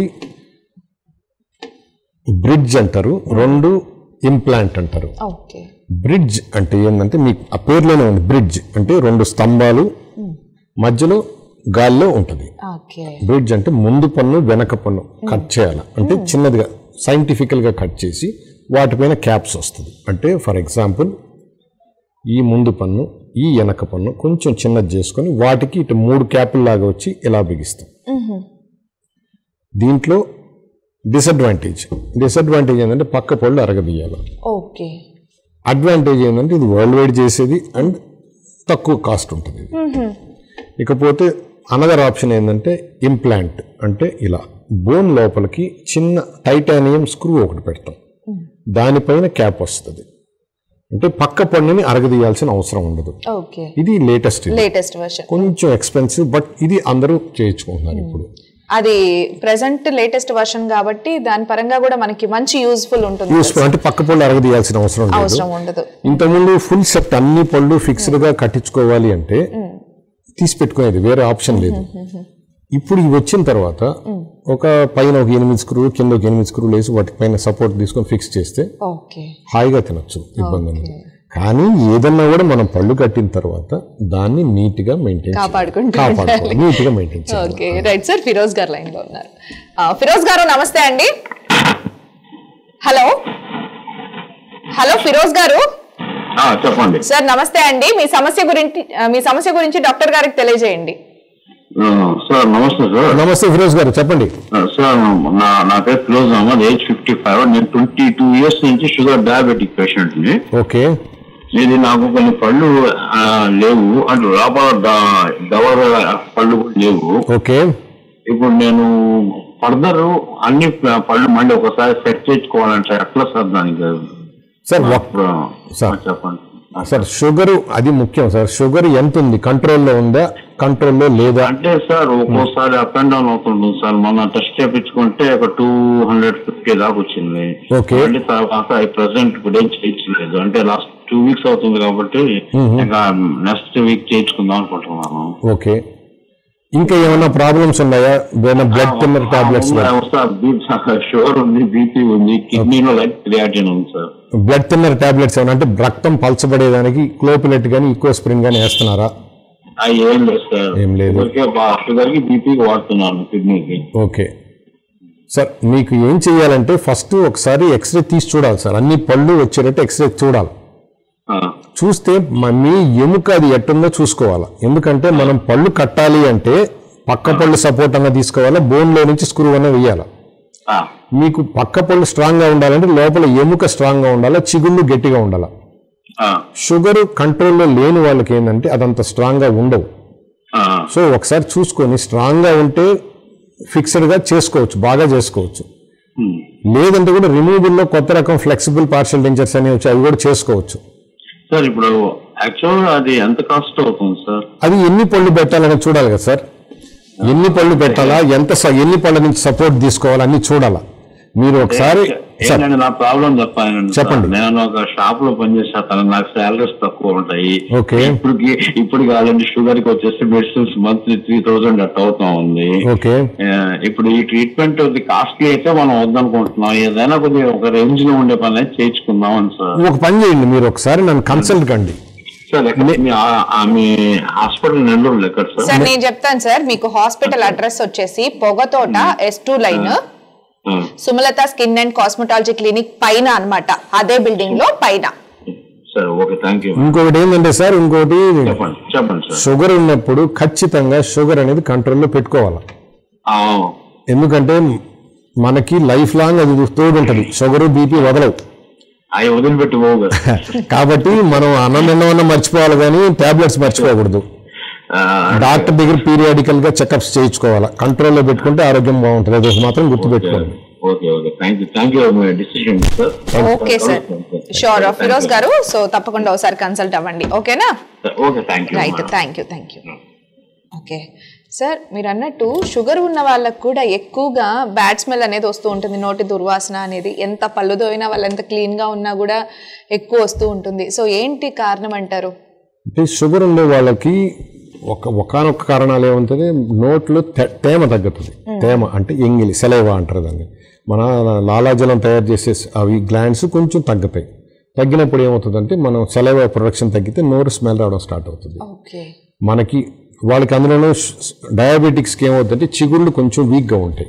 బ్రిడ్జ్ అంటారు రెండు ఇంప్లాంట్ అంటారు ఓకే బ్రిడ్జ్ అంటే ఏంటంటే మీకు ఆ పేరులోనే ఉంది బ్రిడ్జ్ అంటే రెండు స్తంభాలు మధ్యలో గాల్లో ఉంటుంది ఓకే బ్రిడ్జ్ అంటే ముందు పన్ను వెనక పన్ను కట్ చేయాలి అంటే చిన్నదిగా సైంటిఫికల్ గా కట్ చేసి వాటిపైన క్యాప్స్ వస్తుంది అంటే ఫర్ ఎగ్జాంపుల్ ఈ ముందు పన్ను ఈ వెనక పన్ను కొంచెం చిన్నది చేసుకొని వాటికి ఇటు మూడు క్యాపులు లాగా వచ్చి ఇలా బిగిస్తాం దీంట్లో డిసడ్వాంటేజ్ డిసడ్వాంటేజ్ ఏంటంటే పక్క పళ్ళు అరగదీయాలి ఓకే అడ్వాంటేజ్ ఏంటంటే ఇది వరల్డ్ వైడ్ చేసేది అండ్ తక్కువ కాస్ట్ ఉంటుంది ఇది. ఇకపోతే అనదర్ ఆప్షన్ ఏంటంటే ఇంప్లాంట్ అంటే ఇలా బోన్ లోపలికి చిన్న టైటానియం స్క్రూ ఒకటి పెడతాం దానిపైన క్యాప్ వస్తుంది అంటే పక్క పన్నుని అరగదీయాల్సిన అవసరం ఉండదు ఓకే ఇది లేటెస్ట్ ఇది. లేటెస్ట్ వర్షన్ కొంచెం ఎక్స్పెన్సివ్ బట్ ఇది అందరూ చేయించుకుంటున్నారు ఇప్పుడు అది ప్రెసెంట్ లేటెస్ట్ వర్షన్ కాబట్టి దాని పరంగా కూడా మనకి మంచి యూజ్ఫుల్ ఉంటుంది యూస్ఫుల్ అంటే పక్క పళ్ళు అరగదీయాల్సిన అవసరం లేదు అవసరం ఉండదు ఇంతకుముందు ఫుల్ సెట్ అన్ని పళ్ళు ఫిక్స్డ్ గా కట్టించుకోవాలి అంటే తీసి పెట్టుకునేది వేరే ఆప్షన్ లేదు ఇప్పుడు ఇవి వచ్చిన తర్వాత ఒక పైన ఒక ఎనిమిది స్క్రూ కింద ఒక ఎనిమిది స్క్రూలు వేసి వాటి పైన సపోర్ట్ తీసుకొని ఫిక్స్ చేస్తే ఓకే హాయిగా తినొచ్చు ఇబ్బంది అనేది కానీ ఏదన్నా కూడా మనం పళ్ళు కట్టిన తర్వాత దాన్ని నీట్ గా మెయింటైన్ కాపాడుకుంటూ కాపాడుకోవాలి నీట్ గా మెయింటైన్ చేయాలి ఓకే రైట్ సార్ ఫిరోజ్ గారు లైన్ లో ఉన్నారు ఆ, ఫిరోజ్ గారు నమస్తే అండి హలో హలో ఫిరోజ్ గారు ఆ, చెప్పండి సార్ నమస్తే అండి మీ సమస్య గురించి ఆ, మీ సమస్య గురించి డాక్టర్ గారికి తెలియజేయండి ఆ, సార్ నమస్తే సార్ నమస్తే ఫిరోజ్ గారు చెప్పండి ఆ, సార్ నా నా పేరు Firoz Ahmed age fifty five నేను ట్వంటీ టూ ఇయర్స్ నుంచి షుగర్ డయాబెటిక్ పేషెంట్ ని ఓకే ఇది నాకు కొన్ని పళ్ళు ఆ, లేవు అంటే లోపల ద- దవడ పళ్ళు కూడా లేవు ఓకే ఇప్పుడు నేను ఫర్దర్ అన్ని పళ్ళు మళ్ళీ ఒకసారి సెట్ చేసుకోవాలంటే ఎట్లా సార్ దానికి సార్ ఒక్- సార్. ఆ, చెప్పండి సార్ షుగర్ అది ముఖ్యం సార్ షుగర్ ఎంత ఉంది కంట్రోల్లో ఉందా కంట్రోల్లో లేదా అంటే సార్ ఒక్కోసారి అప్ అండ్ డౌన్ అవుతుంటుంది సార్ మొన్న టెస్ట్ చేయించుకుంటే ఒక టూ హండ్రెడ్ ఫిఫ్టీ దాకా వచ్చింది Okay. మళ్ళీ తర్వాత ప్రెసెంట్ ఇప్పుడు ఏం చేయించలేదు అంటే లాస్ట్ టూ వీక్స్ అవుతుంది కాబట్టి ఇంకా నెక్స్ట్ వీక్ చేయించుకుందాం అనుకుంటున్నాను ఓకే ఇంకా ఏమైనా ప్రాబ్లమ్స్ ఉన్నాయా ఏమైనా blood thinner tablets sir sugar ఉంది బీపీ ఉంది కిడ్నీలో లైక్ క్రియాటిన్ ఉంది సార్ బ్లడ్ థిన్నర్ టాబ్లెట్స్ ఏమైనా అంటే రక్తం పలచబడేదానికి క్లోపిలెట్ కానీ ఈకో స్ప్రింగ్ కానీ వేస్తున్నారా అవి ఏం లేదు సార్ ఏం లేదు. షుగర్ కి బీపీకి వాడుతున్నాను కిడ్నీకి ఓకే సార్ మీకు ఏం చేయాలంటే ఫస్ట్ ఒకసారి ఎక్స్రే తీసి చూడాలి సార్ అన్ని పళ్ళు వచ్చేటట్టు ఎక్స్రే చూడాలి చూస్తే మ- మీ ఎముక అది ఎట్టుందో చూసుకోవాలి ఎందుకంటే మనం పళ్ళు కట్టాలి అంటే పక్క పళ్ళు సపోర్ట్ అన్న తీసుకోవాలా బోన్లో నుంచి స్క్రూ అన్న వేయాలి మీకు పక్క పళ్ళు స్ట్రాంగ్గా ఉండాలంటే లోపల ఎముక స్ట్రాంగ్గా ఉండాలా చిగుళ్ళు గట్టిగా ఉండాలా షుగర్ కంట్రోల్లో లేని వాళ్ళకి ఏంటంటే అదంత స్ట్రాంగ్గా ఉండవు సో ఒకసారి చూసుకొని స్ట్రాంగ్గా ఉంటే ఫిక్స్డ్గా చేసుకోవచ్చు బాగా చేసుకోవచ్చు లేదంటే కూడా రిమూవబుల్లో కొత్త రకం ఫ్లెక్సిబుల్ పార్షల్ డెంచర్స్ అనేవి వచ్చి అవి కూడా చేసుకోవచ్చు సార్ ఇప్పుడు యాక్చువల్ అది ఎంత కాస్ట్ అవుతుంది సార్ అది ఎన్ని పళ్ళు పెట్టాలని చూడాలి కదా సార్ ఎన్ని పళ్ళు పెట్టాలా ఎంత స- ఎన్ని పళ్ళ నుంచి సపోర్ట్ తీసుకోవాలా అన్ని చూడాలా మీరు ఒకసారి సార్ ఏంటంటే నా ప్రాబ్లం చెప్పాను చెప్పండి. నేను ఒక షాప్ లో పనిచేస్తాను నాకు సాలరీస్ తక్కువ ఉంటాయి ఓకే ఇప్పటికి ఇప్పుడు కావాలంటే షుగర్ కి వచ్చేసి మెడిసిన్స్ మంత్లీ త్రీ థౌసండ్ అట్ అవుతా ఉంది ఓకే ఆ, ఇప్పుడు ఈ ట్రీట్మెంట్ కాస్ట్లీ అయితే మనం వద్దనుకుంటున్నాం ఏదైనా కొద్దిగా ఒక రేంజ్ లో ఉండే పని అయితే చేయించుకుందాం అని సార్ ఒక పని చేయండి మీరు ఒకసారి నన్ను కన్సల్ట్ కండి సార్ ఎక్కడ మీ ఆ- ఆ మీ హాస్పిటల్ నెల్లూరు ఎక్కడ సార్ సార్ నేను చెప్తాను సార్ మీకు హాస్పిటల్ అడ్రస్ వచ్చేసి పొగతోట ఎస్ టూ లైన్ ఆ, Sumalatha skin and cosmetology clinic పైన అన్నమాట అదే బిల్డింగ్ లో పైన సరే ఓకే థ్యాంక్ యూ ఇంకొకటి ఏంటంటే సార్ ఇంకోటి చెప్పండి చెప్పండి సార్ షుగర్ ఉన్నప్పుడు ఖచ్చితంగా షుగర్ అనేది కంట్రోల్లో పెట్టుకోవాలి ఆ, ఎందుకంటే మనకి లైఫ్ లాంగ్ అది తోడు ఉంటుంది షుగర్ బీపీ వదలవు అవి వదిలిపెట్టి పోవు కదా కాబట్టి మనం అన్నం తిన్నవన్న మర్చిపోవాలి కానీ టాబ్లెట్స్ మర్చిపోకూడదు ఆ, డాక్టర్ దగ్గర పీరియాడికల్ గా చెకప్స్ చేయించుకోవాలి కంట్రోల్లో పెట్టుకుంటే ఆరోగ్యం బాగుంటుంది అది మాత్రం గుర్తుపెట్టుకోండి okay okay thank you thank you my decision sir okay sir sure Firoz garu so తప్పకుండా ఒకసారి కన్సల్ట్ అవ్వండి ఓకేనా okay thank you right thank you thank you okay sir మీరు అన్నట్టు షుగర్ ఉన్న వాళ్ళకు కూడా ఎక్కువగా బ్యాడ్ స్మెల్ అనేది వస్తూ ఉంటుంది నోటి దుర్వాసన అనేది ఎంత పళ్ళు తోయినా వాళ్ళు ఎంత క్లీన్గా ఉన్నా కూడా ఎక్కువ వస్తూ ఉంటుంది సో ఏంటి కారణం అంటారు అంటే షుగర్ ఉండే వాళ్ళకి ఒక ఒకనొక కారణాలు ఏముంటుంది నోట్లో తే- తేమ తగ్గుతుంది తేమ అంటే ఎంగిలి సెలైవా అంటారు దాన్ని మన లాలాజలం తయారు చేసే అవి గ్లాండ్స్ కొంచెం తగ్గుతాయి తగ్గినప్పుడు ఏమవుతుందంటే మనం సెలైవా ప్రొడక్షన్ తగ్గితే నోరు స్మెల్ రావడం స్టార్ట్ అవుతుంది ఓకే మనకి వాళ్ళకి అందులోనూ డయాబెటిక్స్కి ఏమవుతుందంటే చిగుళ్ళు కొంచెం వీక్గా ఉంటాయి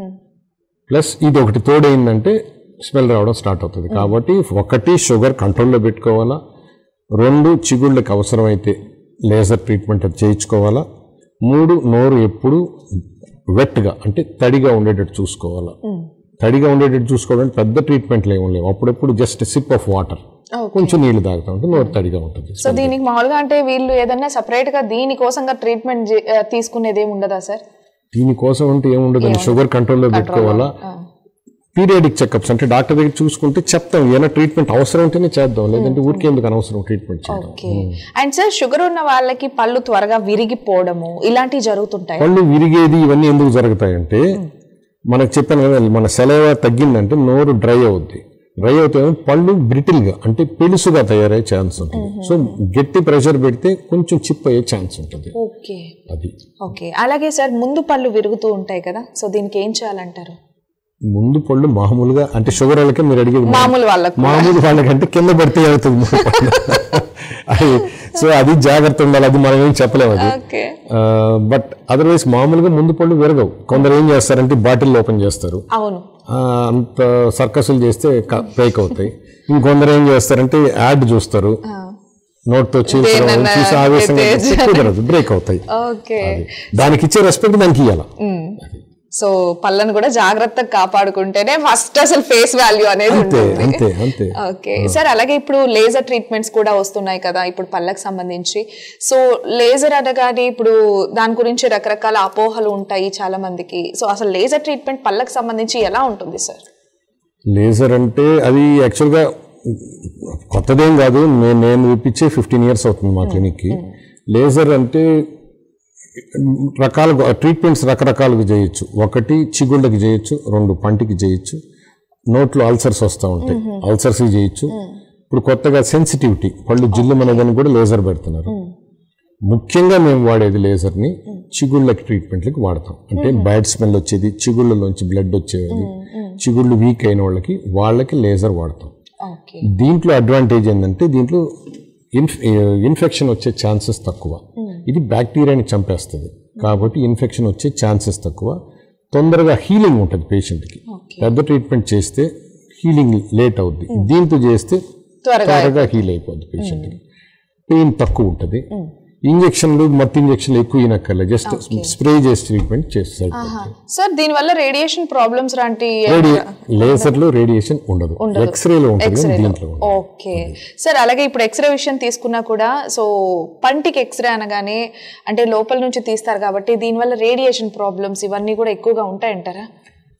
ప్లస్ ఇది ఒకటి తోడైందంటే స్మెల్ రావడం స్టార్ట్ అవుతుంది కాబట్టి ఒకటి షుగర్ కంట్రోల్లో పెట్టుకోవాలా రెండు చిగుళ్ళకి అవసరమైతే లేజర్ ట్రీట్మెంట్ అది చేయించుకోవాలా మూడు నోరు ఎప్పుడు వెట్గా అంటే తడిగా ఉండేటట్టు చూసుకోవాలా తడిగా ఉండేటట్టు చూసుకోవడానికి పెద్ద ట్రీట్మెంట్లు ఏమి లేవు అప్పుడప్పుడు జస్ట్ సిప్ ఆఫ్ వాటర్ కొంచెం నీళ్లు తాగుతూ ఉంటే నోరు తడిగా ఉంటుంది సో దీనికి మామూలుగా అంటే వీళ్ళు ఏదన్నా separate గా దీనికోసంగా ట్రీట్మెంట్ తీసుకునేది ఏమి ఉండదా సార్ దీనికోసం అంటే ఏముండదు షుగర్ కంట్రోల్లో పెట్టుకోవాలా పీరియాడిక్ చెకప్స్ అంటే డాక్టర్ దగ్గర చూసుకుంటే చెప్తాం ఏమైనా ట్రీట్మెంట్ అవసరం ఉంటేనే చేద్దాం లేదంటే ఊరికే ఎందుకు అనవసరం ట్రీట్మెంట్ చేయడం ఓకే అండ్ సార్ షుగర్ ఉన్న వాళ్ళకి పళ్ళు త్వరగా విరిగిపోవడము ఇలాంటివి జరుగుతుంటాయి పళ్ళు విరిగేది ఇవన్నీ ఎందుకు జరుగుతాయంటే మనకు చెప్పాను కదా మన సెలవు తగ్గిందంటే నోరు డ్రై అవుద్ది డ్రై అవుతే పళ్ళు బ్రిటిల్గా అంటే పెలుసుగా తయారయ్యే ఛాన్స్ ఉంటుంది సో గట్టి ప్రెషర్ పెడితే కొంచెం చిప్ అయ్యే ఛాన్స్ ఉంటుంది ఓకే అది ఓకే అలాగే సార్ ముందు పళ్ళు విరుగుతూ ఉంటాయి కదా సో దీనికి ఏం చేయాలంటారు ముందు పళ్ళు మామూలుగా అంటే షుగర్ వాళ్ళకే మీరు అడిగేది మామూలు వాళ్ళకు మామూలు వాళ్ళకంటే కింద పడితే అవుతుంది ముందు పళ్ళు. అది సో అది జాగ్రత్త ఉండాలి అది మనం ఏం చెప్పలేము అది ఓకే బట్ అదర్వైజ్ మామూలుగా ముందు పళ్ళు విరగవు కొందరు ఏం చేస్తారంటే బాటిల్ ఓపెన్ చేస్తారు అవును ఆ, అంత సర్కసులు చేస్తే బ్రేక్ అవుతాయి ఇంకొందరు ఏం చేస్తారంటే యాడ్ చూస్తారు నోట్తో చీల్చడం దేన్నన్నా చూసి ఆవేశంగా ఎత్తేసి. చేస్తే కుదరదు బ్రేక్ అవుతాయి ఓకే అది. దానికి ఇచ్చే రెస్పెక్ట్ దానికి ఇవ్వాలి సో పళ్ళను కూడా జాగ్రత్తగా కాపాడుకుంటేనే ఫస్ట్ అసలు ఫేస్ వాల్యూ అనేది అంతే ఉంటుంది అంతే అంతే ఓకే సార్ అలాగే ఇప్పుడు లేజర్ ట్రీట్మెంట్స్ కూడా వస్తున్నాయి కదా ఇప్పుడు పళ్ళకి సంబంధించి సో లేజర్ అనగానే ఇప్పుడు దాని గురించి రకరకాల అపోహలు ఉంటాయి చాలా మందికి సో అసలు లేజర్ ట్రీట్మెంట్ పళ్ళకి సంబంధించి ఎలా ఉంటుంది సార్ లేజర్ అంటే అది యాక్చువల్గా కొత్తదేం కాదు నేను నేను ఇప్పించే ఫిఫ్టీన్ ఇయర్స్ అవుతుంది మా క్లినిక్కి లేజర్ అంటే రకాల ట్రీట్మెంట్స్ రకరకాలుగా చేయొచ్చు ఒకటి చిగుళ్ళకి చేయొచ్చు రెండు పంటికి చేయొచ్చు నోట్లో అల్సర్స్ వస్తూ ఉంటాయి అల్సర్స్ చేయొచ్చు ఇప్పుడు కొత్తగా సెన్సిటివిటీ పళ్ళు జిల్లు మనదని కూడా లేజర్ పెడుతున్నారు ముఖ్యంగా మేము వాడేది లేజర్ని చిగుళ్ళకి ట్రీట్మెంట్లకి వాడతాం అంటే బ్యాడ్ స్మెల్ వచ్చేది చిగుళ్ళలోంచి బ్లడ్ వచ్చేది చిగుళ్ళు వీక్ అయిన వాళ్ళకి వాళ్ళకి లేజర్ వాడతాం ఓకే దీంట్లో అడ్వాంటేజ్ ఏంటంటే దీంట్లో ఇన్ఫ్ ఇన్ఫెక్షన్ వచ్చే ఛాన్సెస్ తక్కువ ఇది బ్యాక్టీరియాని చంపేస్తుంది కాబట్టి ఇన్ఫెక్షన్ వచ్చే ఛాన్సెస్ తక్కువ తొందరగా హీలింగ్ ఉంటుంది పేషెంట్కి పెద్ద ట్రీట్మెంట్ చేస్తే హీలింగ్ లేట్ అవుద్ది దీంతో చేస్తే త్వరగా త్వరగా హీల్ అయిపోద్ది పేషెంట్కి పెయిన్ తక్కువ ఉంటుంది ఇంజక్షన్లు మత్తు ఇంజక్షన్లు ఎక్కువ ఇనక్కర్లేదు జస్ట్ స్ప్రే చేసి ట్రీట్మెంట్ చేస్తే సార్ దీనివల్ల రేడియేషన్ ప్రాబ్లమ్స్ లాంటి లేజర్లో రేడియేషన్ ఉండదు ఎక్స్రేలో ఉంటుంది కానీ దీంట్లో ఉండదు. ఓకే సార్ అలాగే ఇప్పుడు ఎక్స్రే విషయం తీసుకున్నా కూడా సో పంటికి ఎక్స్రే అనగానే అంటే లోపల నుంచి తీస్తారు కాబట్టి దీనివల్ల రేడియేషన్ ప్రాబ్లమ్స్ ఇవన్నీ కూడా ఎక్కువగా ఉంటాయంటారా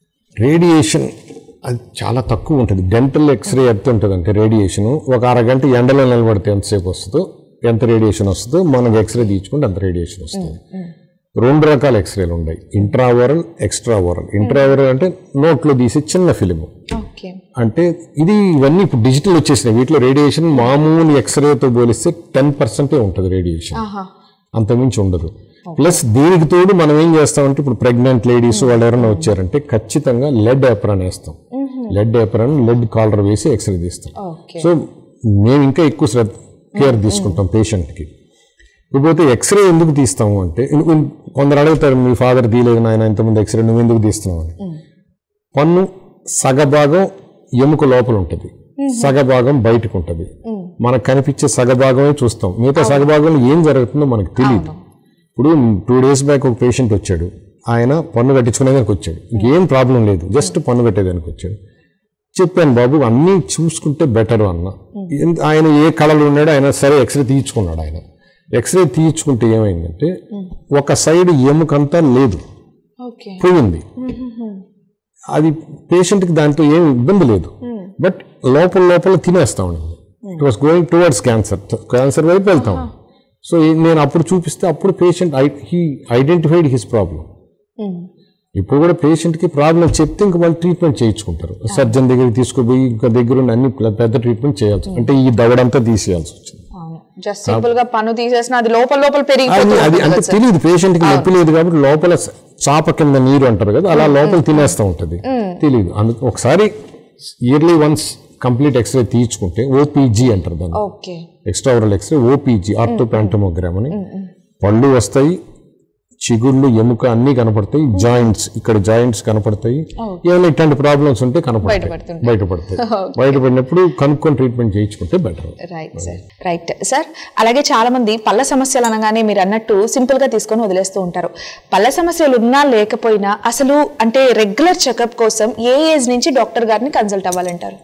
రేడియేషన్ అది చాలా తక్కువ ఉంటుంది డెంటల్ ఎక్స్రే ఎంత ఉంటుంది అంటే రేడియేషన్ ఒక అరగంట ఎండలో నిలబడితే ఎంతసేపు వస్తుందో ఎంత రేడియేషన్ వస్తుందో మనం ఎక్స్రే తీర్చుకుంటే అంత రేడియేషన్ వస్తుంది రెండు రకాల ఎక్స్రేలు ఉన్నాయి ఇంట్రావరల్ ఎక్స్ట్రావరల్ ఇంట్రావరల్ అంటే నోట్లో తీసే చిన్న ఫిలిం ఓకే అంటే ఇది ఇవన్నీ ఇప్పుడు డిజిటల్ వచ్చేసినాయి వీటిలో రేడియేషన్ మామూలు ఎక్స్రేతో పోలిస్తే టెన్ పర్సెంటే ఉంటుంది రేడియేషన్ అంతమించి ఉండదు ప్లస్ దీనికి తోడు మనం ఏం చేస్తామంటే ఇప్పుడు ప్రెగ్నెంట్ లేడీస్ వాళ్ళు ఎవరైనా వచ్చారంటే ఖచ్చితంగా లెడ్ ఏపరాన్ వేస్తాం లెడ్ ఏపరాన్ లెడ్ కాలర్ వేసి ఎక్స్రే తీస్తాం ఓకే సో మేము ఇంకా ఎక్కువ శ్రద్ధ కేర్ తీసుకుంటాం పేషెంట్కి ఇకపోతే ఎక్స్రే ఎందుకు తీస్తాము అంటే ఇన్- ఇన్- కొందరు అడుగుతారు మీ ఫాదర్ తీయలేదు నాయన ఇంతమంది ఎక్స్రే నువ్వు ఎందుకు తీస్తున్నావు అని పన్ను సగభాగం ఎముక లోపల ఉంటుంది సగభాగం బయటకు ఉంటుంది మనకు కనిపించే సగభాగమే చూస్తాం మిగతా సగభాగంలో ఏం జరుగుతుందో మనకు తెలియదు ఇప్పుడు టూ డేస్ బ్యాక్ ఒక పేషెంట్ వచ్చాడు ఆయన పన్ను కట్టించుకునేదానికి వచ్చాడు ఇంకేం ప్రాబ్లం లేదు జస్ట్ పన్ను కట్టేదానికి వచ్చాడు చెప్పాను బాబు అన్నీ చూసుకుంటే బెటర్ అన్న ఎందు- ఆయన ఏ కళలు ఉన్నాడో ఆయన సరే ఎక్స్రే తీయించుకున్నాడు ఆయన ఎక్స్రే తీయించుకుంటే ఏమైందంటే ఒక సైడ్ ఎముకంతా లేదు ఓకే పోయింది అది పేషెంట్కి దాంతో ఏం ఇబ్బంది లేదు బట్ లోపల లోపల తినేస్తా ఉండింది it was going towards cancer cancer వైపు వెళ్తాం సో నేను అప్పుడు చూపిస్తే అప్పుడు patient he identified his problem ఇప్పుడు కూడా పేషెంట్కి ప్రాబ్లం చెప్తే ఇంకా వాళ్ళు ట్రీట్మెంట్ చేయించుకుంటారు సర్జన్ దగ్గరికి తీసుకుపోయి ఇంకా దగ్గర ఉన్న అన్ని పెద్ద ట్రీట్మెంట్ చేయాల్సి అంటే ఈ దవడంతా తీసేయాల్సి వచ్చింది జస్ట్ సింపుల్ గా పన్ను తీసేసిన అది లోపల లోపల అది పెరిగిపోతుంది అది అంటే తెలియదు పేషెంట్ కి నొప్పి లేదు కాబట్టి లోపల స- చాప కింద నీరు అంటారు కదా అలా లోపల తినేస్తూ ఉంటది తెలియదు అందుకు ఒకసారి ఇయర్లీ వన్స్ కంప్లీట్ ఎక్స్రే తీయించుకుంటే ఓపీజీ అంటారు దాన్ని okay extra oral x-ray OPG orthopantomogram అని పళ్ళు వస్తాయి చిగుళ్ళు ఎముక అన్ని కనపడతాయి జాయింట్స్ ఇక్కడ జాయింట్స్ కనపడతాయి ఏమైనా ఇట్లాంటి ప్రాబ్లమ్స్ ఉంటే కనపడతాయి బయటపడుతుంటాయి. బయటపడతాయి బయటపడినప్పుడు కనుక్కొని ట్రీట్మెంట్ చేయించుకుంటే better right sir right sir అలాగే చాలా మంది పళ్ళ సమస్యలు అనగానే మీరు అన్నట్టు సింపుల్ గా తీసుకొని వదిలేస్తూ ఉంటారు పళ్ళ సమస్యలు ఉన్నా లేకపోయినా అసలు అంటే రెగ్యులర్ చెకప్ కోసం ఏ ఏజ్ నుంచి డాక్టర్ గారిని కన్సల్ట్ అవ్వాలంటారు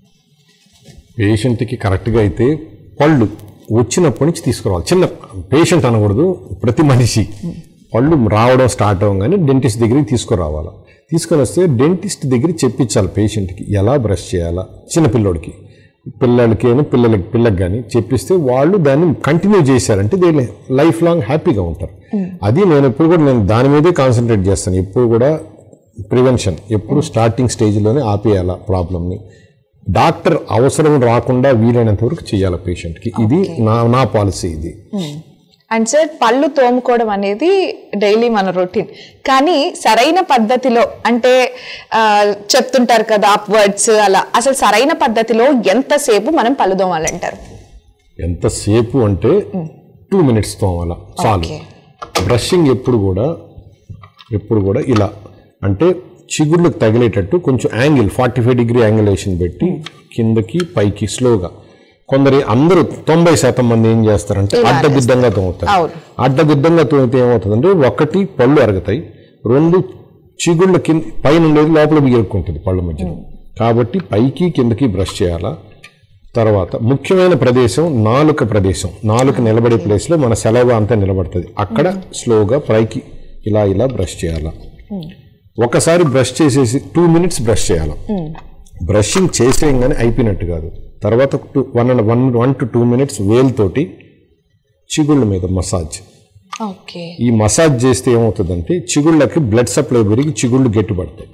పేషెంట్కి కరెక్ట్గా అయితే పళ్ళు వచ్చినప్పటి నుంచి తీసుకురావాలి చిన్న పేషెంట్ అనకూడదు ప్రతి మనిషి పళ్ళు రావడం స్టార్ట్ అవ్వగానే డెంటిస్ట్ దగ్గరికి తీసుకురావాలి తీసుకొని వస్తే డెంటిస్ట్ దగ్గర చెప్పించాలి పేషెంట్కి ఎలా బ్రష్ చేయాలా చిన్న పిల్లోడికి పిల్లలకి అయినా పిల్లలకి పిల్లకి కానీ చెప్పిస్తే వాళ్ళు దాన్ని కంటిన్యూ చేశారంటే దే లైఫ్ లాంగ్ హ్యాపీగా ఉంటారు అది నేను ఎప్పుడు కూడా నేను దాని మీదే కాన్సన్ట్రేట్ చేస్తాను ఎప్పుడు కూడా ప్రివెన్షన్ ఎప్పుడు స్టార్టింగ్ స్టేజ్లోనే ఆపేయాల ప్రాబ్లమ్ని డాక్టర్ అవసరం రాకుండా వీలైనంత వరకు చేయాలి పేషెంట్కి ఇది నా నా పాలసీ ఇది అండ్ సార్ పళ్ళు తోముకోవడం అనేది డైలీ మన రొటీన్ కానీ సరైన పద్ధతిలో అంటే ఆ, చెప్తుంటారు కదా అప్వర్డ్స్ అలా అసలు సరైన పద్ధతిలో ఎంతసేపు మనం పళ్ళు తోమాలంటారు ఎంతసేపు అంటే టూ మినిట్స్ తోమాల చాలు Okay. బ్రషింగ్ ఎప్పుడు కూడా ఎప్పుడు కూడా ఇలా అంటే చిగుళ్ళకు తగిలేటట్టు కొంచెం angle forty five degree angulation పెట్టి కిందకి పైకి స్లోగా కొందరు అందరూ తొంభై శాతం మంది ఏం చేస్తారంటే అడ్డదిడ్డంగా తోముతారు అవును. అడ్డదిడ్డంగా తోమితే ఏమవుతుందంటే ఒకటి పళ్ళు అరుగుతాయి రెండు చిగుళ్ళ కింద పైన ఉండేది లోపల ఇరుక్కుంటుంది పళ్ళ మధ్యలో కాబట్టి పైకి కిందకి బ్రష్ చేయాలా తర్వాత ముఖ్యమైన ప్రదేశం నాలుక ప్రదేశం నాలుక నిలబడే ప్లేస్లో మన సెలవు అంతా నిలబడుతుంది అక్కడ స్లోగా పైకి ఇలా ఇలా బ్రష్ చేయాలా ఒకసారి బ్రష్ చేసేసి టూ మినిట్స్ బ్రష్ చేయాలి బ్రషింగ్ చేసేయంగానే అయిపోయినట్టు కాదు తర్వాత two one and one one to two minutes వేలుతోటి చిగుళ్ళ మీద మసాజ్ ఓకే ఈ మసాజ్ చేస్తే ఏమవుతుందంటే చిగుళ్ళకి బ్లడ్ సప్లై పెరిగి చిగుళ్ళు గట్టిపడతాయి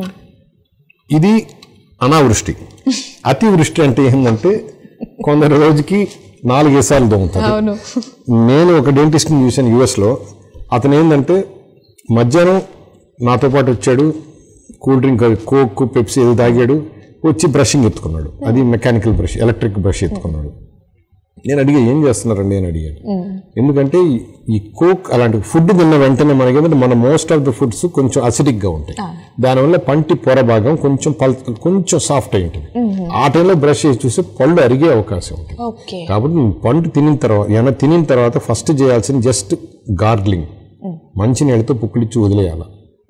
ఇది అనావృష్టి అతివృష్టి అంటే ఏంటంటే కొందరు రోజుకి నాలుగైదు సార్లు దొంగతారు అవును నేను ఒక డెంటిస్ట్ని చూశాను యుఎస్లో అతను ఏంటంటే మధ్యాహ్నం నాతో పాటు వచ్చాడు కూల్ డ్రింక్ అది కోక్ పెప్సీ ఏది తాగాడు వచ్చి బ్రషింగ్ ఎత్తుకున్నాడు అది మెకానికల్ బ్రష్ ఎలక్ట్రిక్ బ్రష్ ఎత్తుకున్నాడు నేను అడిగా ఏం చేస్తున్నారండి అని అడిగాను ఎందుకంటే ఈ- ఈ కోక్ అలాంటి ఫుడ్ తిన్న వెంటనే మనకి ఏంటంటే మన మోస్ట్ ఆఫ్ ద ఫుడ్స్ కొంచెం acidic గా ఉంటాయి దానివల్ల పంటి పొర భాగం కొంచెం పల్ కొంచెం సాఫ్ట్ అయి ఉంటుంది ఆ టైంలో బ్రష్ చేసి చూస్తే పళ్ళు అరిగే అవకాశం ఉంటుంది ఓకే కాబట్టి నువ్వు పండు తినిన తర్వాత ఏమైనా తినిన తర్వాత ఫస్ట్ చేయాల్సింది జస్ట్ గార్గ్లింగ్ మంచి నీళ్ళతో పుక్కిలిచ్చి వదిలేయాలి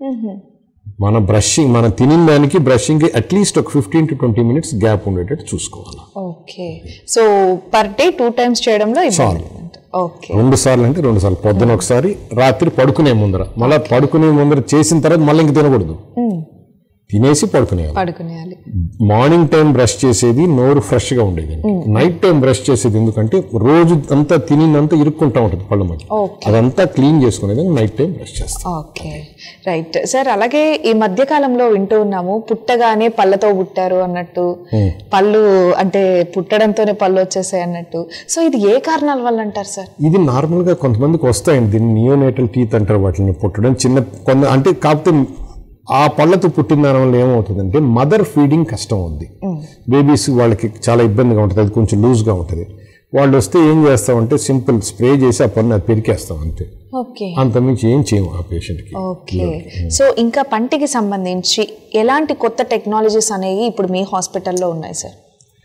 మన బ్రషింగ్ మనం తినిన దానికి బ్రషింగ్కి అట్లీస్ట్ ఒక fifteen to twenty minutes gap ఉండేటట్టు చూసుకోవాలి okay so per day two times చేయడంలో ఇబ్బంది చాలు. లేదు. ఓకే రెండు సార్లు అంటే రెండు సార్లు పొద్దున ఒకసారి రాత్రి పడుకునే ముందర మళ్ళీ పడుకునే ముందర చేసిన తర్వాత మళ్ళీ ఇంక తినకూడదు తినేసి పడుకునేయాలి పడుకునేయాలి మార్నింగ్ టైం బ్రష్ చేసేది నోరు ఫ్రెష్ గా ఉండేది నైట్ టైం బ్రష్ చేసేది ఎందుకంటే రోజు అంతా తినిందంతా ఇరుక్కుంటా ఉంటుంది పళ్ళు మధ్య Okay. అదంతా క్లీన్ చేసుకునేది నైట్ టైం బ్రష్ చేస్తాం ఓకే రైట్ సార్ అలాగే ఈ మధ్య కాలంలో వింటూ ఉన్నాము పుట్టగానే పళ్ళతో పుట్టారు అన్నట్టు పళ్ళు అంటే పుట్టడంతోనే పళ్ళు వచ్చేసాయి అన్నట్టు సో ఇది ఏ కారణాల వల్ల అంటారు సార్ ఇది నార్మల్ గా కొంతమందికి వస్తాయండి దీన్ని నియోనేటల్ టీత్ అంటారు వాటిని పుట్టడం చిన్న కొంత అంటే కాకపోతే ఆ పళ్ళతో పుట్టిన దాని వల్ల ఏమవుతుందంటే మదర్ ఫీడింగ్ కష్టం ఉంది బేబీస్ వాళ్ళకి చాలా ఇబ్బందిగా ఉంటుంది అది కొంచెం లూజ్గా ఉంటుంది వాళ్ళు వస్తే ఏం చేస్తామంటే సింపుల్ స్ప్రే చేసి ఆ పన్ను అది పెరికేస్తాం అంతే ఓకే అంతమించి ఏం చేయము ఆ పేషెంట్కి ఓకే సో ఇంకా పంటికి సంబంధించి ఎలాంటి కొత్త టెక్నాలజీస్ అనేవి ఇప్పుడు మీ హాస్పిటల్లో ఉన్నాయి సార్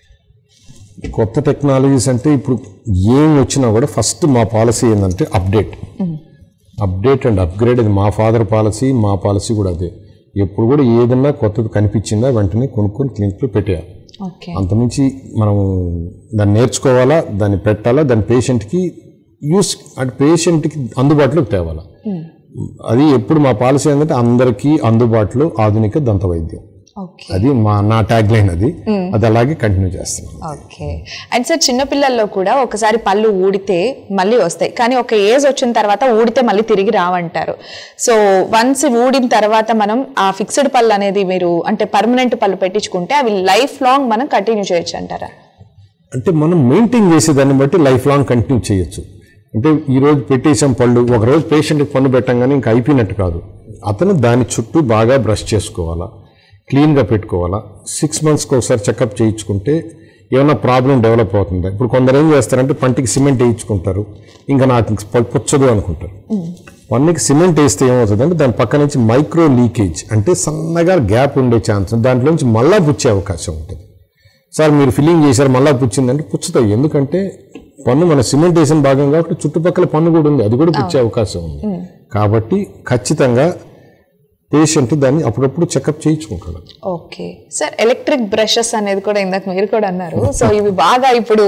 కొత్త టెక్నాలజీస్ అంటే ఇప్పుడు ఏం వచ్చినా కూడా ఫస్ట్ మా పాలసీ ఏంటంటే అప్డేట్ అప్డేట్ అండ్ అప్గ్రేడ్ అది మా ఫాదర్ పాలసీ మా పాలసీ కూడా అదే ఎప్పుడు కూడా ఏదన్నా కొత్తది కనిపించిందా వెంటనే కొనుక్కొని క్లినిక్లో పెట్టేయాలి ఓకే అంతమించి మనం దాన్ని నేర్చుకోవాలా దాన్ని పెట్టాలా దాని పేషెంట్కి యూస్ అంటే పేషెంట్కి అందుబాటులోకి తేవాలా అది ఎప్పుడు మా పాలసీ ఏంటంటే అందరికీ అందుబాటులో ఆధునిక దంత వైద్యం ఓకే అది మా నా ట్యాగ్ లైన్ అది అది అలాగే కంటిన్యూ చేస్తున్నాం ఓకే అండ్ సార్ చిన్నపిల్లల్లో కూడా ఒకసారి పళ్ళు ఊడితే మళ్ళీ వస్తాయి కానీ ఒక ఏజ్ వచ్చిన తర్వాత ఊడితే మళ్ళీ తిరిగి రావంటారు సో వన్స్ ఊడిన తర్వాత మనం ఆ ఫిక్స్డ్ పళ్ళు అనేది మీరు అంటే పర్మనెంట్ పళ్ళు పెట్టించుకుంటే అవి లైఫ్ లాంగ్ మనం కంటిన్యూ చేయొచ్చు అంటారా అంటే మనం మెయింటైన్ చేసేదాన్ని బట్టి లైఫ్ లాంగ్ కంటిన్యూ చేయొచ్చు అంటే ఈ రోజు పెట్టేసాం పళ్ళు ఒక రోజు పేషెంట్కి పన్ను పెట్టంగానే ఇంకా అయిపోయినట్టు కాదు అతను దాని చుట్టూ బాగా బ్రష్ చేసుకోవాలా క్లీన్గా పెట్టుకోవాలా సిక్స్ మంత్స్కి ఒకసారి చెకప్ చేయించుకుంటే ఏమైనా ప్రాబ్లం డెవలప్ అవుతుందా ఇప్పుడు కొందరు ఏం చేస్తారంటే పంటికి సిమెంట్ వేయించుకుంటారు ఇంకా నాకు ఇంక పు- పుచ్చదు అనుకుంటారు పన్నుకి సిమెంట్ వేస్తే ఏమవుతుందంటే దాని పక్క నుంచి మైక్రో లీకేజ్ అంటే సన్నగా గ్యాప్ ఉండే ఛాన్స్ దాంట్లో నుంచి మళ్ళా పుచ్చే అవకాశం ఉంటుంది సార్ మీరు ఫిల్లింగ్ చేశారు మళ్ళా పుచ్చిందంటే పుచ్చుతాయి ఎందుకంటే పన్ను మన సిమెంట్ వేసిన భాగం కాబట్టి చుట్టుపక్కల పన్ను కూడా ఉంది అది కూడా పుచ్చే అవకాశం ఉంది కాబట్టి ఖచ్చితంగా పేషెంట్ దాన్ని అప్పుడప్పుడు చెకప్ చేయించుకుంటాడు ఓకే సార్ ఎలక్ట్రిక్ బ్రషెస్ అనేది కూడా ఇందాక మీరు కూడా అన్నారు సో ఇవి బాగా ఇప్పుడు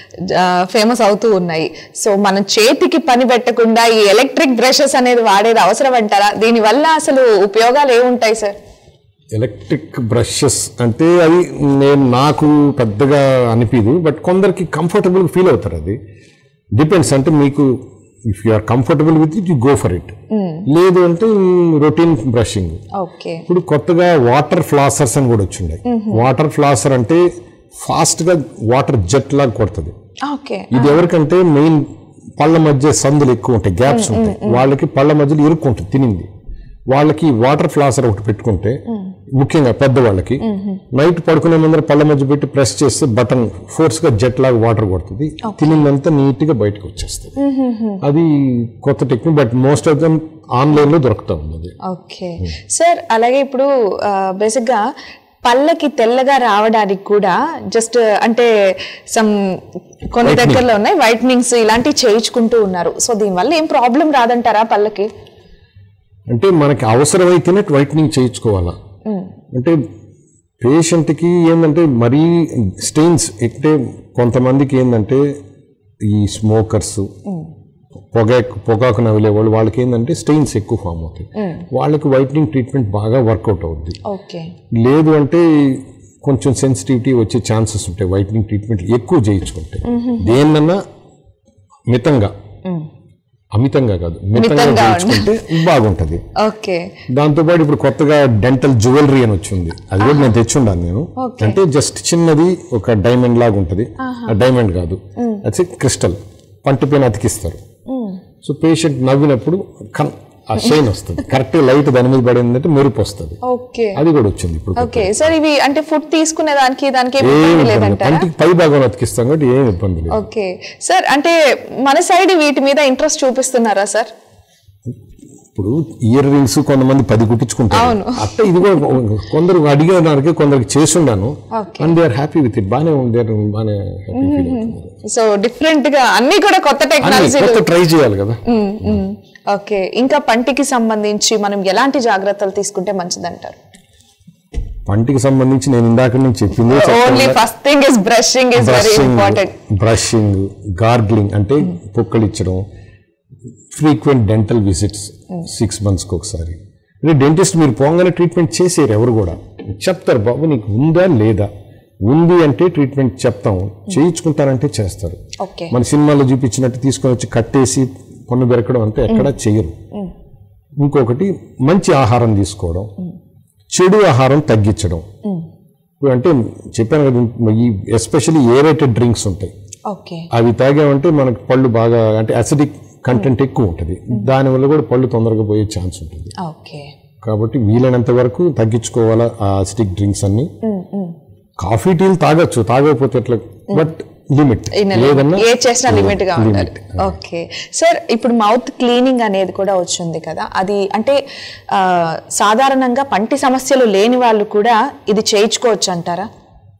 ఫేమస్ అవుతూ ఉన్నాయి సో మనం చేతికి పని పెట్టకుండా ఈ ఎలక్ట్రిక్ బ్రషెస్ అనేది వాడేది అవసరం అంటారా దీనివల్ల అసలు ఉపయోగాలు ఏముంటాయి సార్ ఎలక్ట్రిక్ బ్రషెస్ అంటే అది నేను నాకు పెద్దగా అనిపించదు బట్ కొందరికి కంఫర్టబుల్ ఫీల్ అవుతారు అది డిపెండ్స్ అంటే మీకు if you are comfortable with it you go for it లేదు అంటే రొటీన్ బ్రషింగ్ ఓకే ఇప్పుడు కొత్తగా వాటర్ ఫ్లాసర్స్ అని కూడా వచ్చిండే వాటర్ ఫ్లాసర్ అంటే ఫాస్ట్ గా వాటర్ జెట్ లాగా కొడుతుంది ఓకే ఇది ఎవరికంటే మెయిన్ పళ్ళ మధ్య సందులు ఎక్కువ ఉంటాయి గ్యాప్స్ ఉంటాయి వాళ్ళకి పళ్ళ మధ్యలో ఇరుక్కుంటుంది తినింది వాళ్ళకి వాటర్ ఫ్లాసర్ ఒకటి పెట్టుకుంటే ముఖ్యంగా పెద్దవాళ్ళకి నైట్ పడుకునే ముందర పళ్ళ మధ్య పెట్టి ప్రెస్ చేస్తే బటన్ ఫోర్స్ గా జెట్ లాగా వాటర్ కొడుతుంది తినిందంతా నీట్ గా బయటకు వచ్చేస్తుంది అది కొత్త technique but most of them online లో దొరుకుతా ఉంది అది ఓకే సార్ అలాగే ఇప్పుడు బేసిక్గా పళ్ళకి తెల్లగా రావడానికి కూడా జస్ట్ అంటే సమ్ కొన్ని Whitening. దగ్గరలో ఉన్నాయి వైట్నింగ్స్ ఇలాంటివి చేయించుకుంటూ ఉన్నారు సో దీనివల్ల ఏం ప్రాబ్లం రాదంటారా పళ్ళకి అంటే మనకి అవసరమైతేనే వైట్నింగ్ చేయించుకోవాలా అంటే పేషెంట్కి ఏంటంటే మరీ స్టెయిన్స్ అంటే కొంతమందికి ఏంటంటే ఈ స్మోకర్స్ పొగాకు పొగాకు నవిలే వాళ్ళు వాళ్ళకి ఏంటంటే స్టెయిన్స్ ఎక్కువ ఫామ్ అవుతాయి వాళ్ళకి వైట్నింగ్ ట్రీట్మెంట్ బాగా వర్కౌట్ అవుద్ది ఓకే లేదు అంటే కొంచెం సెన్సిటివిటీ వచ్చే ఛాన్సెస్ ఉంటాయి వైట్నింగ్ ట్రీట్మెంట్ ఎక్కువ చేయించుకుంటే దేన్నన్నా మితంగా అమితంగా కాదు మితంగా మితంగా చేయించుకుంటే బాగుంటది ఓకే దాంతోపాటు ఇప్పుడు కొత్తగా డెంటల్ జ్యువెలరీ అని వచ్చింది అది కూడా నేను తెచ్చుండాను నేను అంటే జస్ట్ చిన్నది ఒక డైమండ్ లాగా ఉంటుంది డైమండ్ కాదు అది క్రిస్టల్ పంటి పైన అతికిస్తారు సో పేషెంట్ నవ్వినప్పుడు కన్ ఆ షైన్ వస్తుంది కరెక్ట్ లైట్ దాని మీద పడిందంటే మెరుపు వస్తుంది ఓకే అది కూడా వచ్చింది ఇప్పుడు ఓకే సార్ ఇవి అంటే ఫుడ్ తీసుకునే దానికి దానికి ఏం ఏం ఇబ్బంది ఇబ్బంది లేదు. లేదంటారా పంటికి పై భాగం అతికిస్తాం కాబట్టి ఏం ఇబ్బంది లేదు ఓకే సార్ అంటే మన సైడ్ వీటి మీద ఇంట్రెస్ట్ చూపిస్తున్నారా సార్ ఇప్పుడు ఇయర్ రింగ్స్ కొంతమంది పది కుట్టించుకుంటారు అవును. అట్లా ఇది కూడా కొందరు అడిగేదానికి కొందరికి చేసిండాను Okay. And they are happy with it బాగానే ఉంది బాగానే హ్యాపీ ఫీల్ అవుతున్నారు సో డిఫరెంట్ గా అన్ని కూడా కొత్త అన్ని టెక్నాలజీ కొత్త ట్రై చేయాలి కదా ఓకే ఇంకా పంటికి సంబంధించి మనం ఎలాంటి జాగ్రత్తలు తీసుకుంటే మంచిదంటారు పంటికి సంబంధించి నేను ఇందాక నుంచి చెప్పింది only first thing is brushing is very brushing important brushing gargling అంటే పొక్కలిచ్చడం ఫ్రీక్వెంట్ డెంటల్ విజిట్స్ సిక్స్ మంత్స్కి ఒకసారి అంటే డెంటిస్ట్ మీరు పోగానే ట్రీట్మెంట్ చేసేరు ఎవరు కూడా చెప్తారు బాబు నీకు ఉందా లేదా ఉంది అంటే ట్రీట్మెంట్ చెప్తాం చేయించుకుంటారంటే చేస్తారు ఓకే మన సినిమాలో చూపించినట్టు తీసుకొని వచ్చి కట్టేసి పన్ను బెరకడం అంతే ఎక్కడా చెయ్యరు ఇంకొకటి మంచి ఆహారం తీసుకోవడం చెడు ఆహారం తగ్గించడం ఇప్పుడు అంటే చెప్పాను కదా ఈ ఎస్పెషల్లీ ఏరేటెడ్ డ్రింక్స్ ఉంటాయి ఓకే అవి తాగామంటే మనకు పళ్ళు బాగా అంటే అసిడిక్ కంటెంట్ ఎక్కువ ఉంటుంది దానివల్ల కూడా పళ్ళు తొందరగా పోయే ఛాన్స్ ఉంటుంది ఓకే కాబట్టి వీలైనంత వరకు తగ్గించుకోవాలా ఆ అసిడిక్ డ్రింక్స్ అన్ని కాఫీ టీలు తాగొచ్చు తాగకపోతే ఎట్లా బట్ లిమిట్ లేదన్నా ఏ చేసినా లిమిట్ గా ఉండాలి limit. ఓకే సార్ ఇప్పుడు మౌత్ క్లీనింగ్ అనేది కూడా వచ్చింది కదా అది అంటే ఆ, సాధారణంగా పంటి సమస్యలు లేని వాళ్ళు కూడా ఇది చేయించుకోవచ్చు అంటారా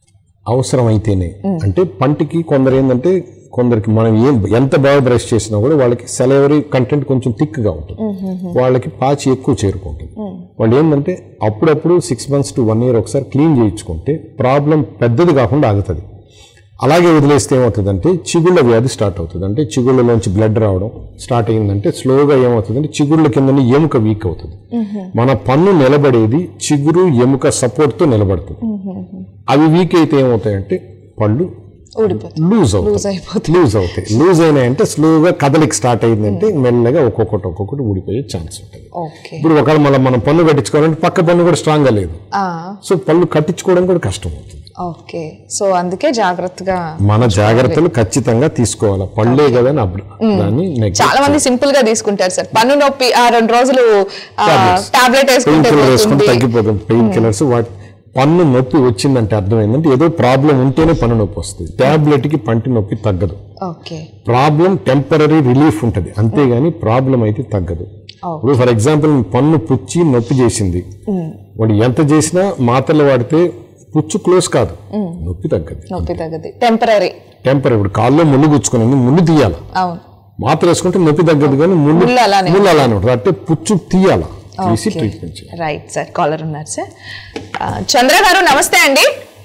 అవసరమైతేనే అంటే పంటికి కొందరు ఏంటంటే కొందరికి మనం ఏం ఎంత బాగా బ్రష్ చేసినా కూడా వాళ్ళకి సెలవరీ కంటెంట్ కొంచెం థిక్గా ఉంటుంది వాళ్ళకి పాచి ఎక్కువ చేరుకుంటుంది వాళ్ళు ఏంటంటే అప్పుడప్పుడు six months to one year ఒకసారి క్లీన్ చేయించుకుంటే ప్రాబ్లం పెద్దది కాకుండా ఆగుతుంది అలాగే వదిలేస్తే ఏమవుతుందంటే చిగుళ్ళ వ్యాధి స్టార్ట్ అవుతుంది అంటే చిగుళ్ళలోంచి బ్లడ్ రావడం స్టార్ట్ అయిందంటే స్లోగా ఏమవుతుందంటే చిగుళ్ళ కింద ఎముక వీక్ అవుతుంది మన పన్ను నిలబడేది చిగురు ఎముక సపోర్ట్తో నిలబడుతుంది అవి వీక్ అయితే ఏమవుతాయంటే పళ్ళు ఊడిపోతుంది లూజ్ లూజ్ అవుతాయి అయిపోతుంది లూజ్ అవుతాయి లూజ్ అయినాయంటే స్లోగా కదలిక స్టార్ట్ అయిందంటే మెల్లగా ఒక్కొక్కటి ఒక్కొక్కటి ఊడిపోయే ఛాన్స్ ఉంటుంది ఓకే ఇప్పుడు ఒకవేళ మళ్ళీ మనం పన్ను కట్టించుకోవాలంటే పక్క పన్ను కూడా స్ట్రాంగ్గా లేదు సో పళ్ళు కట్టించుకోవడం కూడా కష్టం అవుతుంది ఓకే సో అందుకే జాగ్రత్తగా మన జాగ్రత్తలు ఖచ్చితంగా తీసుకోవాలి పళ్ళే కదా అని అప్పుడు దాన్ని neglect చాలా మంది సింపుల్ గా తీసుకుంటారు సార్ పన్ను నొప్పి ఆ రెండు రోజులు Tablets. టాబ్లెట్ పెయిన్ వేసుకుంటే కిల్లర్ వేసుకుంటే పోతుంది తగ్గిపోతుంది పెయిన్ కిల్లర్స్ వాటి పన్ను నొప్పి వచ్చిందంటే అర్థమైందంటే ఏదో ప్రాబ్లం ఉంటేనే పన్ను నొప్పి వస్తుంది టాబ్లెట్ కి పంటి నొప్పి తగ్గదు ఓకే ప్రాబ్లం టెంపరీ రిలీఫ్ ఉంటుంది అంతేగాని ప్రాబ్లం అయితే తగ్గదు ఇప్పుడు ఫర్ ఎగ్జాంపుల్ పన్ను పుచ్చి నొప్పి చేసింది వాడు ఎంత చేసినా మాత్రలు వాడితే పుచ్చు క్లోజ్ కాదు నొప్పి తగ్గదు నొప్పి తగ్గది టెంపరీ టెంపరీ ఇప్పుడు కాల్లో ముళ్ళు గుచ్చుకుని ముళ్ళు తీయాలి అవును మాత్ర వేసుకుంటే నొప్పి తగ్గదు కానీ ముళ్ళు ముళ్ళు అలానే ముళ్ళు అలానే ఉంటుంది అంటే పుచ్చు తీయాల తీసి ట్రీట్మెంట్ చేయాలి రైట్ సార్ కాలర్ ఉన్నారు సార్ ఆ, చంద్ర గారు నమస్తే అండి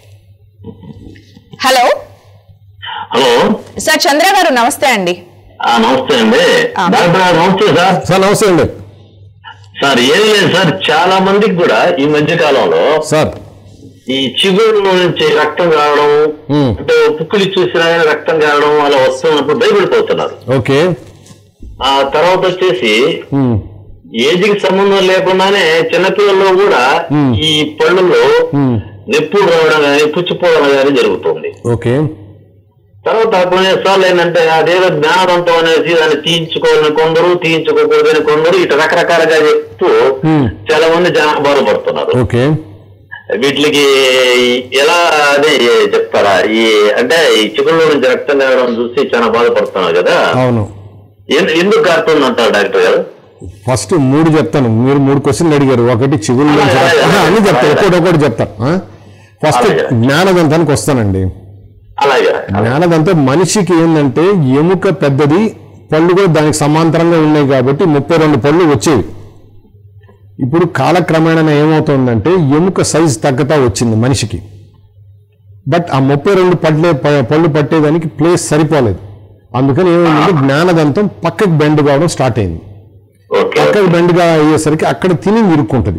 హలో హలో సార్ చంద్ర గారు నమస్తే అండి ఆ, నమస్తే అండి డాక్టర్ గారు నమస్తే సార్ సార్ నమస్తే అండి సార్ ఏం లేదు సార్ చాలా మందికి కూడా ఈ మధ్య కాలంలో సార్ ఈ చిగురు నుంచి రక్తం కావడం మ్మ్. అంటే పుక్కులు చూసినా కానీ రక్తం కావడం అలా వస్తున్నప్పుడు భయపడిపోతున్నారు ఓకే ఆ తర్వాత వచ్చేసి ఉమ్, ఏజ్కి సంబంధం లేకుండానే చిన్నపిల్లల్లో కూడా ఈ పళ్ళులో నొప్పులు రావడం కానీ పుచ్చిపోవడం కానీ జరుగుతుంది ఓకే తర్వాత కొన్నిసార్లు ఏంటంటే అదేదో జ్ఞానవంతం అనేసి దాన్ని తీయించుకోవాలని కొందరు తీయించుకోకూడదని కొందరు ఇటు రకరకాలుగా చెప్తూ Hmm. చాలా మంది జనాలు బాధపడుతున్నారు ఓకే వీటికి ఎలా అదే చెప్తారా ఈ అంటే ఈ చిగుళ్ళ నుంచి రక్తం కావడం చూసి చాలా బాధపడుతున్నారు కదా అవును ఎందు- ఎందుకు కారుతుంది అంటారు డాక్టర్ గారు ఫస్ట్ మూడు చెప్తాను మీరు మూడు క్వశ్చన్లు అడిగారు ఒకటి చిగుళ్ళు నుంచి అలాగే, రక్తం- అలాగే. అన్ని చెప్తాను ఒక్కొక్కటి ఒక్కొక్కటి చెప్తాను ఆ? ఫస్ట్ అలాగే. జ్ఞానదంతానికి వస్తానండి అలాగే జ్ఞానదంతం మనిషికి ఏంటంటే ఎముక పెద్దది పళ్ళు కూడా దానికి సమాంతరంగా ఉన్నాయి కాబట్టి ముప్పై రెండు పళ్ళు వచ్చేవి ఇప్పుడు కాలక్రమేణా ఏమవుతుందంటే ఎముక సైజు తగ్గతా వచ్చింది మనిషికి బట్ ఆ ముప్పై రెండు పళ్ళే ప- పళ్ళు పట్టేదానికి ప్లేస్ సరిపోలేదు అందుకని ఏమైందంటే జ్ఞానదంతం పక్కకి బెండ్ కావడం స్టార్ట్ అయింది ఓకే పక్కకి బెండ్గా అయ్యేసరికి అక్కడ తిని ఇరుక్కుంటుంది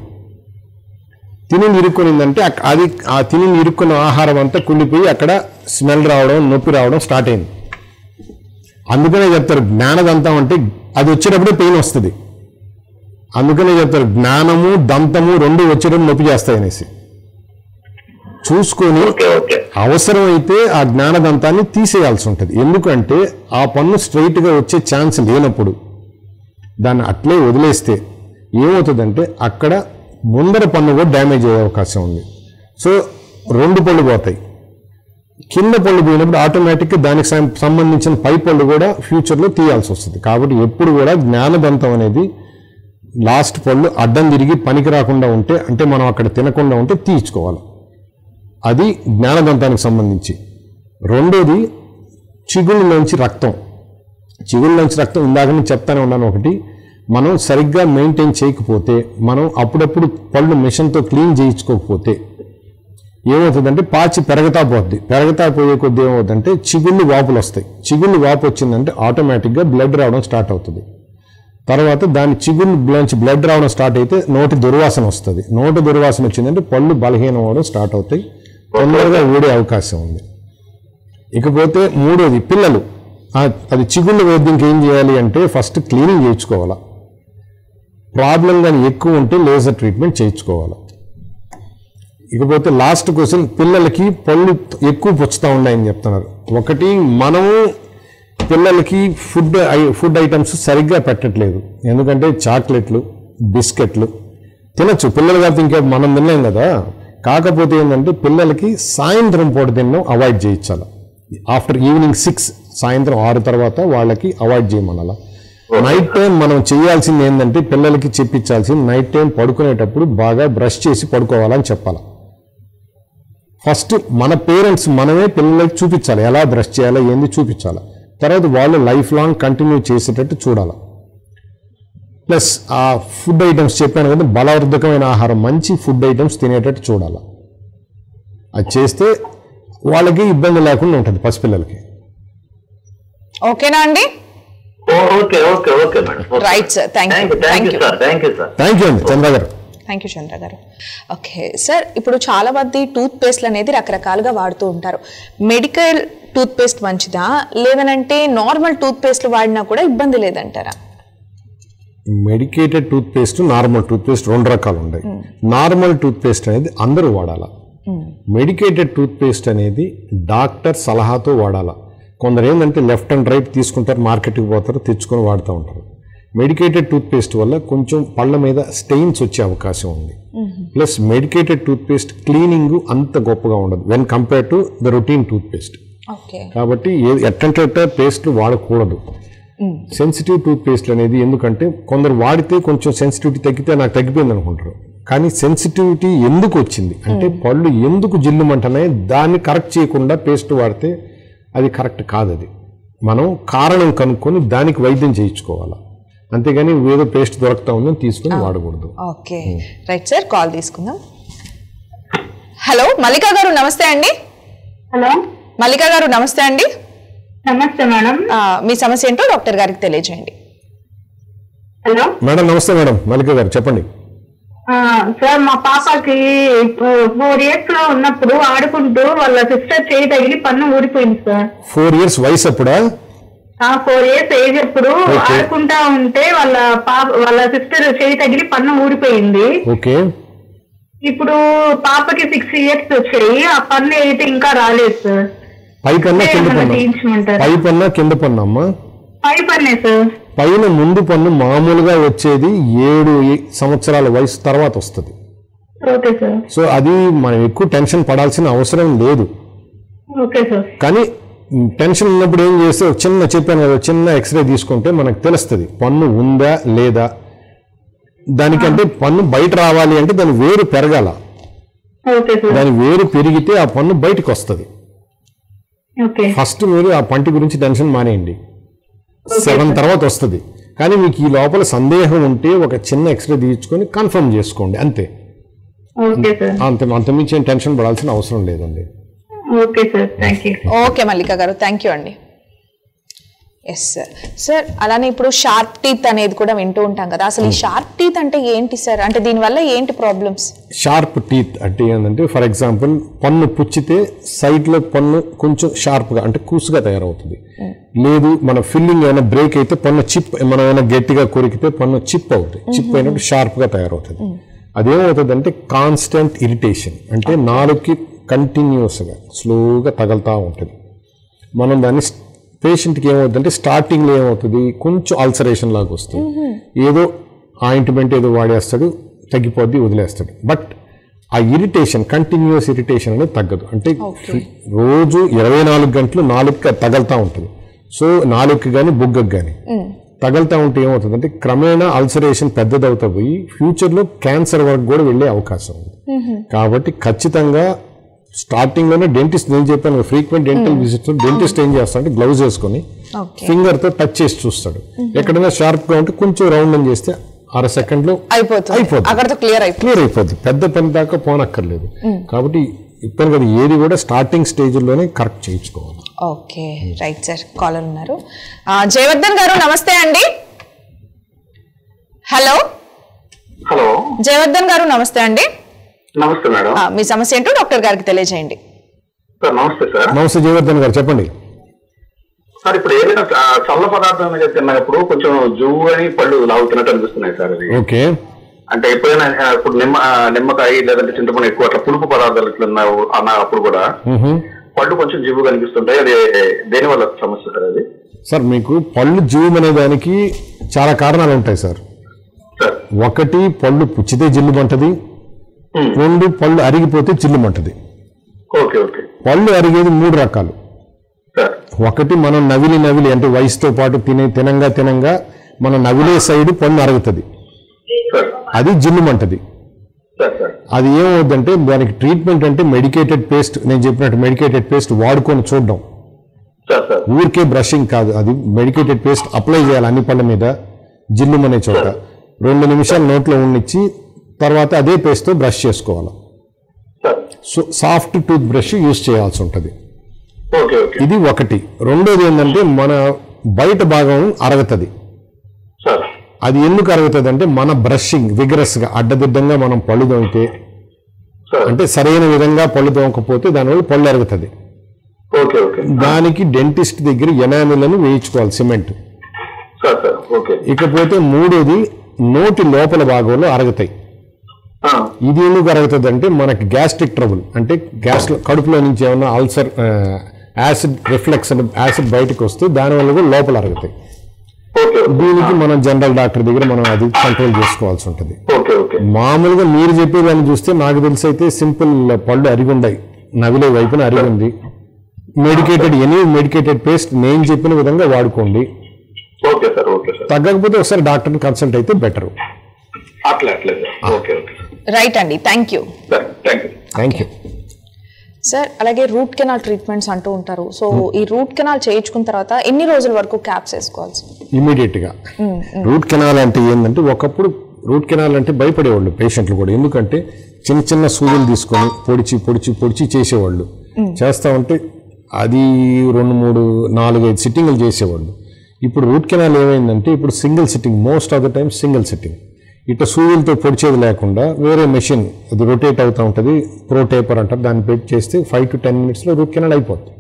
తిని ఇరుక్కునిందంటే అక్- అది ఆ తిని ఇరుక్కున్న ఆహారం అంతా కుళ్ళిపోయి అక్కడ స్మెల్ రావడం నొప్పి రావడం స్టార్ట్ అయింది అందుకనే చెప్తారు జ్ఞానదంతం అంటే అది వచ్చేటప్పుడే పెయిన్ వస్తుంది అందుకనే చెప్తారు జ్ఞానము దంతము రెండు వచ్చేటప్పుడు నొప్పి చేస్తాయి అనేసి చూసుకొని ఓకే ఓకే అవసరమైతే ఆ జ్ఞానదంతాన్ని తీసేయాల్సి ఉంటుంది ఎందుకంటే ఆ పన్ను straight గా వచ్చే ఛాన్స్ లేనప్పుడు దాన్ని అట్లే వదిలేస్తే ఏమవుతుందంటే అక్కడ ముందర పన్ను కూడా డ్యామేజ్ అయ్యే అవకాశం ఉంది సో రెండు పళ్ళు పోతాయి కింద పళ్ళు పోయినప్పుడు ఆటోమేటిక్గా దానికి సం- సంబంధించిన పై పళ్ళు కూడా ఫ్యూచర్లో తీయాల్సి వస్తుంది కాబట్టి ఎప్పుడు కూడా జ్ఞానదంతం అనేది లాస్ట్ పళ్ళు అడ్డం తిరిగి పనికి రాకుండా ఉంటే అంటే మనం అక్కడ తినకుండా ఉంటే తీయించుకోవాలి అది జ్ఞానదంతానికి సంబంధించి రెండోది చిగుళ్ళలోంచి రక్తం చిగుళ్ళలోంచి రక్తం ఇందాక నుంచి చెప్తానే ఉన్నాను ఒకటి మనం సరిగ్గా మెయింటైన్ చేయకపోతే మనం అప్పుడప్పుడు పళ్ళు మిషన్తో క్లీన్ చేయించుకోకపోతే ఏమవుతుందంటే పాచి పెరగతా పోద్ది పెరగతా పోయే కొద్ది ఏమవుతుందంటే చిగుళ్ళు వాపులు వస్తాయి చిగుళ్ళు వాపు వచ్చిందంటే ఆటోమేటిక్గా బ్లడ్ రావడం స్టార్ట్ అవుతుంది తర్వాత దాని చిగుళ్ళలోంచి బ్లడ్ రావడం స్టార్ట్ అయితే నోటి దుర్వాసన వస్తుంది నోటి దుర్వాసన వచ్చిందంటే పళ్ళు బలహీనం అవ్వడం స్టార్ట్ అవుతాయి తొందరగా ఊడే అవకాశం ఉంది ఇకపోతే మూడోది పిల్లలు ఆ- అది చిగుళ్ళ వైద్యంకి ఏం చేయాలి అంటే ఫస్ట్ క్లీనింగ్ చేయించుకోవాలా ప్రాబ్లం కానీ ఎక్కువ ఉంటే లేజర్ ట్రీట్మెంట్ చేయించుకోవాలి ఇకపోతే లాస్ట్ క్వశ్చన్ పిల్లలకి పళ్ళు ఎక్కువ పుచ్చుతూ ఉన్నాయని చెప్తున్నారు ఒకటి మనము పిల్లలకి ఫుడ్ ఐ- ఫుడ్ ఐటమ్స్ సరిగ్గా పెట్టట్లేదు ఎందుకంటే చాక్లెట్లు బిస్కెట్లు తినచ్చు పిల్లలు కాబట్టి ఇంకా మనం తినలేం కదా కాకపోతే ఏంటంటే పిల్లలకి సాయంత్రం పూట తినడం అవాయిడ్ చేయించాలి ఆఫ్టర్ ఈవినింగ్ సిక్స్ సాయంత్రం ఆరు తర్వాత వాళ్ళకి అవాయిడ్ చేయమనాల నైట్ టైం మనం చేయాల్సింది ఏంటంటే పిల్లలకి చెప్పించాల్సింది నైట్ టైం పడుకునేటప్పుడు బాగా బ్రష్ చేసి పడుకోవాలని చెప్పాలి ఫస్ట్ మన పేరెంట్స్ మనమే పిల్లలకి చూపించాలి ఎలా బ్రష్ చేయాలో ఏంది చూపించాలి తర్వాత వాళ్ళు లైఫ్ లాంగ్ కంటిన్యూ చేసేటట్టు చూడాలి ప్లస్ ఆ ఫుడ్ ఐటమ్స్ చెప్పాను కదా బలవర్ధకమైన ఆహారం మంచి ఫుడ్ ఐటమ్స్ తినేటట్టు చూడాలి అది చేస్తే వాళ్ళకి ఇబ్బంది లేకుండా ఉంటుంది పసిపిల్లలకి ఓకేనా అండి okay okay okay madam Right, sir. Thank you. Thank Thank you you. Sir thank you sir thank you అండి చంద్ర గారు థ్యాంక్ యూ చంద్ర గారు ఓకే సార్ ఇప్పుడు చాలా మంది టూత్ పేస్ట్లు అనేది రకరకాలుగా వాడుతూ ఉంటారు మెడికల్ టూత్ పేస్ట్ మంచిదా లేదనంటే నార్మల్ టూత్ పేస్ట్లు వాడినా కూడా ఇబ్బంది లేదంటారా medicated toothpaste normal toothpaste రెండు రకాలు ఉన్నాయి నార్మల్ టూత్ పేస్ట్ అనేది అందరూ వాడాల మెడికేటెడ్ టూత్ పేస్ట్ అనేది డాక్టర్ సలహాతో వాడాల కొందరు ఏంటంటే లెఫ్ట్ అండ్ రైట్ తీసుకుంటారు మార్కెట్కి పోతారు తెచ్చుకొని వాడుతూ ఉంటారు మెడికేటెడ్ టూత్ పేస్ట్ వల్ల కొంచెం పళ్ళ మీద స్టెయిన్స్ వచ్చే అవకాశం ఉంది plus medicated toothpaste cleaning అంత గొప్పగా ఉండదు when compare to the routine toothpaste okay కాబట్టి ఏ- ఎట్టంటే పేస్ట్లు వాడకూడదు సెన్సిటివ్ టూత్ పేస్ట్ అనేది ఎందుకంటే కొందరు వాడితే కొంచెం సెన్సిటివిటీ తగ్గితే నాకు తగ్గిపోయింది అనుకుంటారు కానీ సెన్సిటివిటీ ఎందుకు వచ్చింది అంటే పళ్ళు ఎందుకు జిల్లుమంటున్నాయి దాన్ని కరెక్ట్ చేయకుండా పేస్ట్ వాడితే అది కరెక్ట్ కాదు అది మనం కారణం కనుక్కొని దానికి వైద్యం చేయించుకోవాలి అంతేగాని ఏదో పేస్ట్ దొరుకుతా ఉందని తీసుకుని వాడకూడదు ఓకే రైట్ సార్ కాల్ తీసుకుందాం హలో మల్లికా గారు నమస్తే అండి హలో మల్లికా గారు నమస్తే అండి నమస్తే మేడం ఆ, మీ సమస్య ఏంటో డాక్టర్ గారికి తెలియజేయండి హలో మేడం నమస్తే మేడం మల్లిక గారు చెప్పండి ఆ, సార్ మా పాపకి ఫోర్ ఇయర్స్ లో ఉన్నప్పుడు ఆడుకుంటూ వాళ్ళ సిస్టర్ చేయి తగిలి పన్ను ఊడిపోయింది సార్ ఫోర్ ఇయర్స్ వయసు అప్పుడా ఆ ఫోర్ ఇయర్స్ ఏజ్ అప్పుడు Okay. ఆడుకుంటా ఉంటే వాళ్ళ పాప వాళ్ళ సిస్టర్ చేయి తగిలి పన్ను ఊడిపోయింది ఓకే ఇప్పుడు పాపకి సిక్స్ ఇయర్స్ వచ్చాయి ఆ పన్ను అయితే ఇంకా రాలేదు సార్ పై కన్నా కింద ఏమన్నా పన్ను చేయించమంటారా? పై పన్నా కింద పన్ను అమ్మా పై పన్నే సార్ పైన ముందు పన్ను మామూలుగా వచ్చేది ఏడు ఏ- సంవత్సరాల వయసు తర్వాత వస్తుంది ఓకే సార్ సో అది మనం ఎక్కువ టెన్షన్ పడాల్సిన అవసరం లేదు ఓకే సార్ కానీ మ్, టెన్షన్ ఉన్నప్పుడు ఏం చేస్తే ఒక చిన్న చెప్పాను కదా చిన్న ఎక్స్రే తీసుకుంటే మనకు తెలుస్తుంది పన్ను ఉందా లేదా దానికంటే పన్ను బయట రావాలి అంటే దాని వేరు పెరగాల ఓకే సార్ దాని వేరు పెరిగితే ఆ పన్ను బయటకు వస్తుంది ఓకే ఫస్ట్ మీరు ఆ పంటి గురించి టెన్షన్ మానేయండి సెవెన్ తర్వాత వస్తుంది కానీ మీకు ఈ లోపల సందేహం ఉంటే ఒక చిన్న ఎక్స్రే తీయించుకొని కన్ఫర్మ్ చేసుకోండి అంతే ఓకే సార్ అంత అంతమించి ఏం టెన్షన్ పడాల్సిన అవసరం లేదండి okay sir thank you okay Mallika గారు థ్యాంక్ యూ అండి ఎస్ సార్ సార్ అలానే ఇప్పుడు షార్ప్ టీత్ అనేది కూడా వింటూ ఉంటాం కదా అసలు ఈ షార్ప్ టీత్ అంటే ఏంటి సార్ అంటే దీనివల్ల ఏంటి ప్రాబ్లమ్స్ షార్ప్ టీత్ అంటే ఏంటంటే ఫర్ ఎగ్జాంపుల్ పన్ను పుచ్చితే సైడ్లో పన్ను కొంచెం షార్ప్గా అంటే కూసుగా తయారవుతుంది లేదు మన ఫిల్లింగ్ ఏమైనా బ్రేక్ అయితే పన్ను చిప్ మనం ఏమైనా గట్టిగా కొరికితే పన్ను చిప్ అవుతుంది చిప్ అయినప్పుడు షార్ప్గా తయారవుతుంది అదేమవుతుంది అంటే కాన్స్టెంట్ ఇరిటేషన్ అంటే నాలుగుకి కంటిన్యూస్గా స్లోగా తగులుతూ ఉంటుంది మనం దాన్ని పేషెంట్కి ఏమవుతుందంటే స్టార్టింగ్లో ఏమవుతుంది కొంచెం అల్సరేషన్ లాగా వస్తుంది ఏదో ఆయింట్మెంట్ ఏదో వాడేస్తాడు తగ్గిపోద్ది వదిలేస్తాడు బట్ ఆ ఇరిటేషన్ కంటిన్యూస్ ఇరిటేషన్ అనేది తగ్గదు అంటే రోజు ఇరవై నాలుగు గంటలు నాలుగు తగలుతూ ఉంటుంది సో నాలుగుకి కానీ బుగ్గకి కానీ తగలుతూ ఉంటే ఏమవుతుందంటే క్రమేణా అల్సరేషన్ పెద్దదవుతా పోయి ఫ్యూచర్లో క్యాన్సర్ వరకు కూడా వెళ్ళే అవకాశం ఉంది కాబట్టి ఖచ్చితంగా స్టార్టింగ్ లోనే డెంటిస్ట్ నేను చెప్పాను ఫ్రీక్వెంట్ డెంటల్ విజిట్స్ డెంటిస్ట్ ఏం చేస్తాడంటే గ్లౌజ్ వేసుకొని ఓకే ఫింగర్ తో టచ్ చేసి చూస్తాడు ఎక్కడైనా షార్ప్ గా ఉంటే కొంచెం రౌండ్ అని చేస్తే అర సెకండ్ లో అయిపోతుంది అయిపోతుంది. అక్కడతో క్లియర్ అయిపోతుంది క్లియర్ అయిపోద్ది పెద్ద పని దాకా పోనక్కర్లేదు కాబట్టి ఇప్పటి కదా ఏది కూడా స్టార్టింగ్ స్టేజ్ లోనే కరెక్ట్ చేయించుకోవాలి ఓకే రైట్ సార్ కాలర్ ఉన్నారు ఆ, జయవర్ధన్ గారు నమస్తే అండి హలో హలో జయవర్ధన్ గారు నమస్తే అండి నమస్తే మేడం ఆ, మీ సమస్య ఏంటో డాక్టర్ గారికి తెలియజేయండి సార్ నమస్తే సార్ నమస్తే జయవర్ధన్ గారు చెప్పండి సార్ ఇప్పుడు ఏదైనా చ- చల్ల పదార్థం ఏదైనా తిన్నప్పుడు కొంచెం జువ్వు అని పళ్ళు లాగుతున్నట్టు అనిపిస్తున్నాయి సార్ అది ఓకే అంటే ఎప్పుడైనా ఆ, ఇప్పుడు నిమ్మ ఆ, నిమ్మకాయ లేదంటే చింతపండు ఎక్కువ అట్లా పులుపు పదార్థాలు ఇట్లా ఉన్నావు అన్న అప్పుడు కూడా పళ్ళు కొంచెం జివ్వు కనిపిస్తుంటాయి అది దేని వల్ల సమస్య సార్ అది సార్ మీకు పళ్ళు జీవం అనే దానికి చాలా కారణాలు ఉంటాయి సార్ సార్ ఒకటి పళ్ళు పుచ్చితే జిల్లుమంటది రెండు పళ్ళు అరిగిపోతే చిల్లుమంటది ఓకే ఓకే పళ్ళు అరిగేది మూడు రకాలు సార్ ఒకటి మనం నవిలి నవిలి అంటే వయసుతో పాటు తినే తినంగా తినంగా మన నవిలే సైడ్ పళ్ళు అరుగుతుంది సార్ అది జిల్లుమంటది సార్ సార్ అది ఏమవుద్దంటే దానికి ట్రీట్మెంట్ అంటే మెడికేటెడ్ పేస్ట్ నేను చెప్పినట్టు మెడికేటెడ్ పేస్ట్ వాడుకొని చూడడం సార్ సార్ ఊరికే బ్రషింగ్ కాదు అది మెడికేటెడ్ పేస్ట్ అప్లై చేయాలి అన్ని పళ్ళ మీద జిల్లుమనే చోట రెండు నిమిషాలు నోట్లో ఉండిచ్చి తర్వాత అదే పేస్ట్తో బ్రష్ చేసుకోవాలి sir so soft tooth brush use చేయాల్సి ఉంటుంది ఓకే ఓకే ఇది ఒకటి రెండోది ఏంటంటే మన బయట భాగం అరుగుతుంది సార్ అది ఎందుకు అరుగుతుంది అంటే మన బ్రషింగ్ విగరస్గా అడ్డదిడ్డంగా మనం పళ్ళు తోమితే సార్ అంటే సరైన విధంగా పళ్ళు తోమకపోతే దానివల్ల పళ్ళు అరుగుతుంది ఓకే ఓకే దానికి డెంటిస్ట్ దగ్గర ఎనామిలను వేయించుకోవాలి సిమెంట్ సార్ సార్ ఓకే ఇకపోతే మూడోది నోటి లోపల భాగంలో అరుగుతాయి ఆ, ఇది ఎందుకు అరుగుతుంది అంటే మనకి గ్యాస్ట్రిక్ ట్రబుల్ అంటే గ్యాస్ కడుపులో నుంచి ఏమైనా అల్సర్ యాసిడ్ రిఫ్లెక్స్ యాసిడ్ బయటకు వస్తే దానివల్ల కూడా లోపల అరుగుతాయి ఓకే దీనికి మనం జనరల్ డాక్టర్ దగ్గర మనం అది కంట్రోల్ చేసుకోవాల్సి ఉంటుంది ఓకే ఓకే మామూలుగా మీరు చెప్పేదాన్ని చూస్తే నాకు తెలిసి అయితే సింపుల్ పళ్ళు అరిగుండాయి నవిలే వైపున అరిగుంది మెడికేటెడ్ ఎనీ మెడికేటెడ్ పేస్ట్ నేను చెప్పిన విధంగా వాడుకోండి ఓకే సార్ ఓకే సార్ తగ్గకపోతే ఒకసారి డాక్టర్ని కన్సల్ట్ అయితే బెటర్ అట్లే అట్లే సార్ ఓకే ఓకే రైట్ అండి thank you sir thank you thank you sir అలాగే రూట్ కెనాల్ ట్రీట్మెంట్స్ అంటూ ఉంటారు సో ఈ రూట్ కెనాల్ చేయించుకున్న తర్వాత ఎన్ని రోజుల వరకు క్యాప్స్ వేసుకోవాలి సార్? ఇమీడియట్గా రూట్ కెనాల్ అంటే ఏంటంటే ఒకప్పుడు రూట్ కెనాల్ అంటే భయపడేవాళ్ళు పేషెంట్లు కూడా ఎందుకంటే చిన్న చిన్న సూదులు తీసుకొని పొడిచి పొడిచి పొడిచి చేసేవాళ్ళు చేస్తా ఉంటే అది రెండు మూడు నాలుగు ఐదు సిట్టింగ్లు చేసేవాళ్ళు ఇప్పుడు రూట్ కెనాల్ ఏమైందంటే ఇప్పుడు single sitting most of the time single sitting ఇట్లా సూదులతో పొడిచేది లేకుండా వేరే మెషిన్ అది రొటేట్ అవుతూ ఉంటుంది ప్రో టేపర్ అంటారు దాన్ని పెట్టి చేస్తే ఫైవ్ టు టెన్ మినిట్స్లో రూట్ కెనాల్ అయిపోతుంది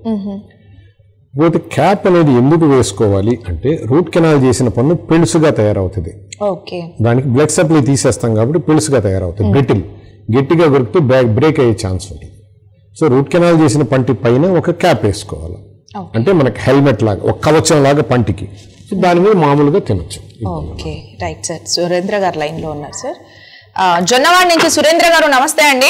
పోతే క్యాప్ అనేది ఎందుకు వేసుకోవాలి అంటే రూట్ కెనాల్ చేసిన పన్ను పెలుసుగా తయారవుతుంది ఓకే దానికి బ్లడ్ సప్లై తీసేస్తాం కాబట్టి పెలుసుగా తయారవుతుంది బ్రిటిల్ గట్టిగా కొరికితే బ్యాక్ బ్రేక్ అయ్యే ఛాన్స్ ఉంటుంది సో రూట్ కెనాల్ చేసిన పంటి పైన ఒక క్యాప్ వేసుకోవాలి అంటే మనకి హెల్మెట్ లాగా ఒక కవచం లాగా పంటికి సో దాని మీద మామూలుగా తినొచ్చు ఓకే రైట్ సార్ సురేంద్ర గారు లైన్ లో ఉన్నారు సార్ ఆ, జొన్నవాడ నుంచి సురేంద్ర గారు నమస్తే అండి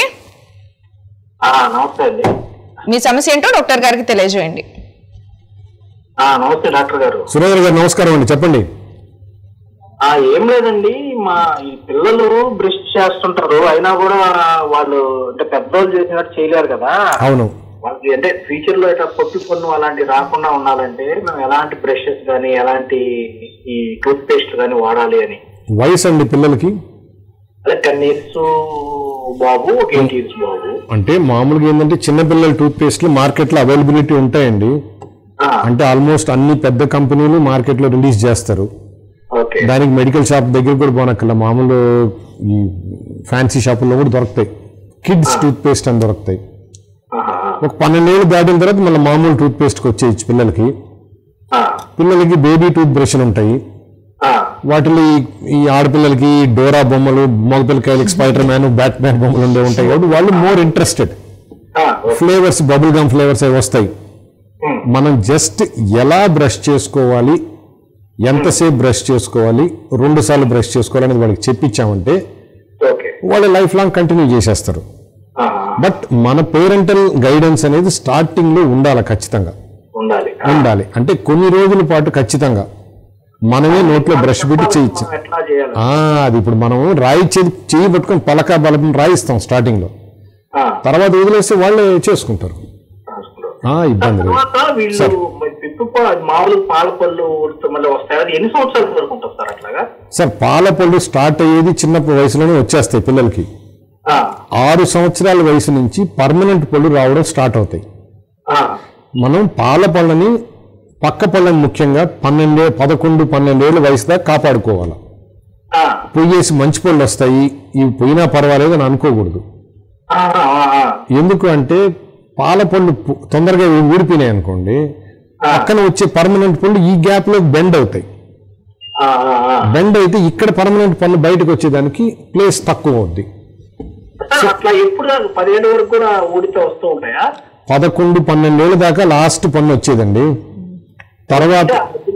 ఆ, నమస్తే అండి మీ సమస్య ఏంటో డాక్టర్ గారికి తెలియజేయండి ఆ, నమస్తే డాక్టర్ గారు సురేంద్ర గారు నమస్కారం అండి చెప్పండి ఆ, ఆ ఏం లేదండి మా ఈ పిల్లలు బ్రష్ చేస్తుంటారు అయినా కూడా వాళ్ళు అంటే పెద్దోళ్ళు చేసినట్టు చేయలేరు కదా అవును వాళ్ళకి అంటే ఫ్యూచర్ లో ఇట్లా పొట్టు పన్ను అలాంటి రాకుండా ఉండాలంటే మేము ఎలాంటి బ్రషెస్ కానీ ఎలాంటి ఈ టూత్ పేస్ట్ కానీ వాడాలి అని వయసు అండి పిల్లలకి అదే టెన్ ఇయర్స్ బాబు ఒక ఎయిట్ ఇయర్స్ బాబు అంటే మామూలుగా ఏంటంటే చిన్నపిల్లల టూత్ పేస్ట్లు మార్కెట్లో అవైలబిలిటీ ఉంటాయండి ఆ, అంటే ఆల్మోస్ట్ అన్ని పెద్ద కంపెనీలు మార్కెట్లో రిలీజ్ చేస్తారు ఓకే దానికి మెడికల్ షాప్ దగ్గర కూడా పోనక్కర్లా మామూలు ఈ ఫ్యాన్సీ షాపుల్లో కూడా దొరుకుతాయి కిడ్స్ టూత్ పేస్ట్ అని దొరుకుతాయి ఆహా, ఒక పన్నెండేళ్ళు దాటిన తర్వాత మళ్ళీ మామూలు టూత్ పేస్ట్కి వచ్చేయచ్చు పిల్లలకి ఆ, పిల్లలకి బేబీ టూత్ బ్రష్లు ఉంటాయి ఆ, వాటిలో ఈ- ఈ ఆడపిల్లలకి డోరా బొమ్మలు మగపిల్లకాయలకి స్పైడర్ మ్యాన్ బ్యాట్ మ్యాన్ బొమ్మలు ఉండే ఉంటాయి కాబట్టి వాళ్ళు మోర్ ఇంట్రెస్టెడ్ ఆ, okay. Flavours bubble gum flavours అవి వస్తాయి Hmm. మనం జస్ట్ ఎలా బ్రష్ చేసుకోవాలి ఎంతసేపు బ్రష్ చేసుకోవాలి రెండు సార్లు బ్రష్ చేసుకోవాలి అనేది వాళ్ళకి చెప్పించామంటే ఓకే వాళ్ళు లైఫ్ లాంగ్ కంటిన్యూ చేసేస్తారు ఆ, బట్ మన పేరెంటల్ గైడెన్స్ అనేది స్టార్టింగ్ లో ఉండాలి ఖచ్చితంగా ఉండాలి ఆ, ఉండాలి అంటే కొన్ని రోజుల పాటు ఖచ్చితంగా మనమే నోట్లో బ్రష్ పెట్టి చేయించాం మనం ఎట్లా చేయాలి ఆ, అది ఇప్పుడు మనం రాయి చెయ్యి చెయ్యి పట్టుకొని పలక బలపం రాయిస్తాం స్టార్టింగ్ లో ఆ, తర్వాత వదిలేస్తే వాళ్ళే చేసుకుంటారు రాసుకున్నాం. ఆ, ఇబ్బంది లేదు తర్వాత వీళ్ళు మరి పిప్పు పా- మామూలు పాల పళ్ళు ఊడుతూ మళ్ళీ వస్తాయి అది ఎన్ని సంవత్సరాల వరకు ఉంటుంది సార్ అట్లాగా సార్ పాల పళ్ళు స్టార్ట్ అయ్యేది చిన్న వయసులోనే వచ్చేస్తాయి పిల్లలకి ఆ, ఆరు సంవత్సరాల వయసు నుంచి పర్మనెంట్ పళ్ళు రావడం స్టార్ట్ అవుతాయి ఆ, మనం పాల పళ్ళని పక్క పళ్ళని ముఖ్యంగా పన్నెండే పదకొండు పన్నెండేళ్ళ వయసు దాకా కాపాడుకోవాలి ఆ, పొయ్యేసి మంచి పళ్ళు వస్తాయి ఇవి పోయినా పర్వాలేదు అని అనుకోకూడదు ఆ, ఆ, ఆ, ఎందుకు అంటే పాల పళ్ళు పు- తొందరగా ఊడిపోయినాయి అనుకోండి పక్కన వచ్చే పర్మనెంట్ పళ్ళు ఈ గ్యాప్ లో బెండ్ అవుతాయి ఆ, ఆ, ఆ. బెండ్ అయితే ఇక్కడ పర్మనెంట్ పళ్ళు బయటకు వచ్చేదానికి ప్లేస్ తక్కువ అవుద్ది సార్ అట్లా ఎప్పుడు దాకా పదిహేడు వరకు కూడా ఊడితే వస్తూ ఉంటాయా పదకొండు పన్నెండేళ్ళ దాకా లాస్ట్ పన్ను వచ్చేదండి తర్వాత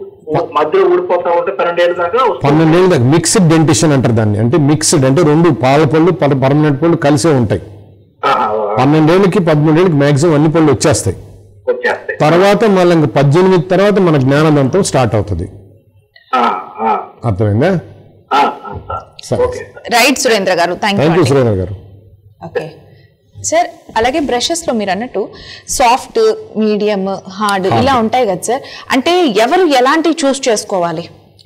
మధ్యలో ఊడిపోతా ఉంటే పన్నెండేళ్ళ దాకా వస్తుంది పన్నెండేళ్ళ దాకా మిక్స్డ్ డెంటిషన్ అంటారు దాన్ని అంటే మిక్స్డ్ అంటే రెండు పాల పళ్ళు పర్మనెంట్ పళ్ళు కలిసే ఉంటాయి పన్నెండేళ్ళకి పదమూడేళ్ళకి మాక్సిమం అన్ని పళ్ళు వచ్చేస్తాయి వచ్చేస్తాయి తర్వాత మళ్ళీ ఇంక పద్దెనిమిది తర్వాత మన జ్ఞానదంతం స్టార్ట్ అవుతుంది ఆ, ఆ, అర్థమైందా ఆ, ఆ, సార్. సరే. ఓకే సార్ రైట్ సురేంద్ర గారు thank you thank you Surendra గారు ఓకే సార్ అలాగే బ్రషెస్ లో మీరు అన్నట్టు సాఫ్ట్ మీడియం హార్డ్ ఇలా ఉంటాయి కదా సార్ అంటే ఎవరు ఎలాంటి చూస్ చేసుకోవాలి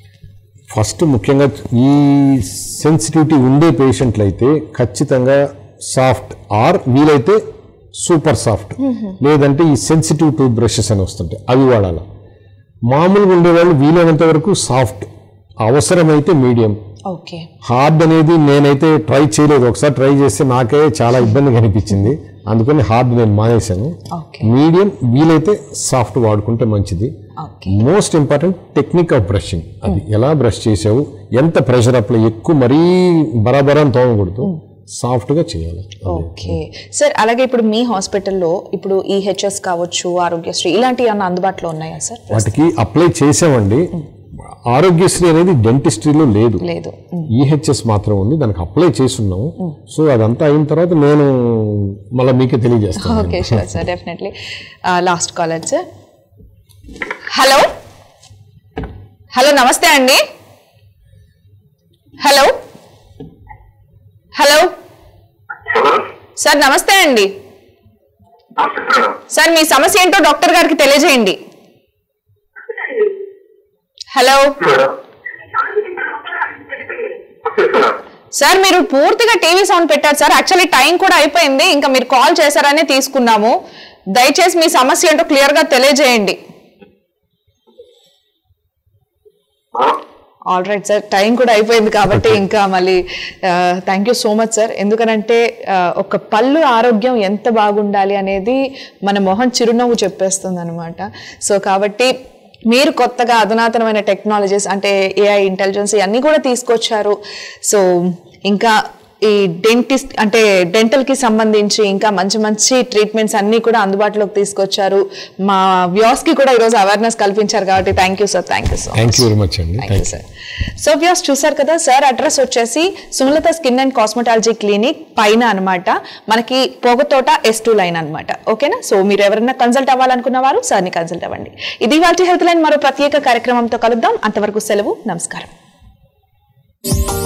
ఫస్ట్ ముఖ్యంగా ఈ సెన్సిటివిటీ ఉండే పేషెంట్లు అయితే ఖచ్చితంగా సాఫ్ట్ ఆర్ వీలైతే సూపర్ సాఫ్ట్ లేదంటే ఈ సెన్సిటివ్ టూత్ బ్రషెస్ అని వస్తుంటాయి అవి వాడాలి మామూలుగా ఉండేవాళ్ళు వీలైనంత వరకు సాఫ్ట్ అవసరమైతే మీడియం ఓకే హార్డ్ అనేది నేనైతే ట్రై చేయలేదు ఒకసారి ట్రై చేస్తే నాకే చాలా ఇబ్బందిగా అనిపించింది అందుకని హార్డ్ నేను మానేశాను ఓకే మీడియం వీలైతే సాఫ్ట్ వాడుకుంటే మంచిది okay most important technique of brushing అది ఎలా బ్రష్ చేసావు ఎంత ప్రెషర్ అప్లై ఎక్కువ మరీ బరాబరా తోమకూడదు సాఫ్ట్ గా చేయాలి ఓకే సార్ అలాగే ఇప్పుడు మీ హాస్పిటల్లో ఇప్పుడు ఈ హెచ్ఎస్ కావచ్చు ఆరోగ్యశ్రీ ఇలాంటివి ఏమన్నా అందుబాటులో ఉన్నాయా సార్ వాటికి అప్లై చేసామండి ఆరోగ్యశ్రీ అనేది డెంటిస్ట్రీలో లేదు లేదు ఈహెచ్ఎస్ మాత్రం ఉంది దానికి అప్లై చేస్తున్నాము సో అదంతా అయిన తర్వాత నేను మళ్ళీ మీకే తెలియజేస్తాను okay sure sir definitely last caller sir hello hello నమస్తే అండి హలో హలో హలో సార్ నమస్తే అండి సార్ మీ సమస్య ఏంటో డాక్టర్ గారికి తెలియజేయండి హలో సార్ మీరు పూర్తిగా టీవీ సౌండ్ పెట్టారు సార్ యాక్చువల్లీ టైం కూడా అయిపోయింది ఇంకా మీరు కాల్ చేశారనే తీసుకున్నాము దయచేసి మీ సమస్య ఏంటో క్లియర్ గా తెలియజేయండి ఆల్ రైట్ సార్ టైం కూడా అయిపోయింది కాబట్టి ఇంకా మళ్ళీ thank you so much sir ఎందుకనంటే ఆ, ఒక పళ్ళు ఆరోగ్యం ఎంత బాగుండాలి అనేది మన మొహం చిరునవ్వు చెప్పేస్తుంది అనమాట సో కాబట్టి మీరు కొత్తగా అధునాతనమైన టెక్నాలజీస్ అంటే ఏఐ ఇంటెలిజెన్స్ ఇవన్నీ కూడా తీసుకొచ్చారు సో ఇంకా ఈ డెంటిస్ట్ అంటే డెంటల్ కి సంబంధించి ఇంకా మంచి మంచి ట్రీట్మెంట్స్ అన్ని కూడా అందుబాటులోకి తీసుకొచ్చారు మా వ్యూస్ కి కూడా ఈరోజు అవేర్నెస్ కల్పించారు కాబట్టి thank you sir thank you so thank you very much అండి thank you sir so views చూసారు కదా సార్ అడ్రస్ వచ్చేసి Sumalatha skin and cosmetology clinic పైన అన్నమాట మనకి పోగతోట ఎస్ టూ లైన్ అనమాట ఓకేనా సో మీరు ఎవరైనా కన్సల్ట్ అవ్వాలనుకున్న వారు సార్ని కన్సల్ట్ అవ్వండి ఇది వాటి హెల్త్ లైన్ మరో ప్రత్యేక కార్యక్రమంతో కలుద్దాం అంతవరకు సెలవు నమస్కారం you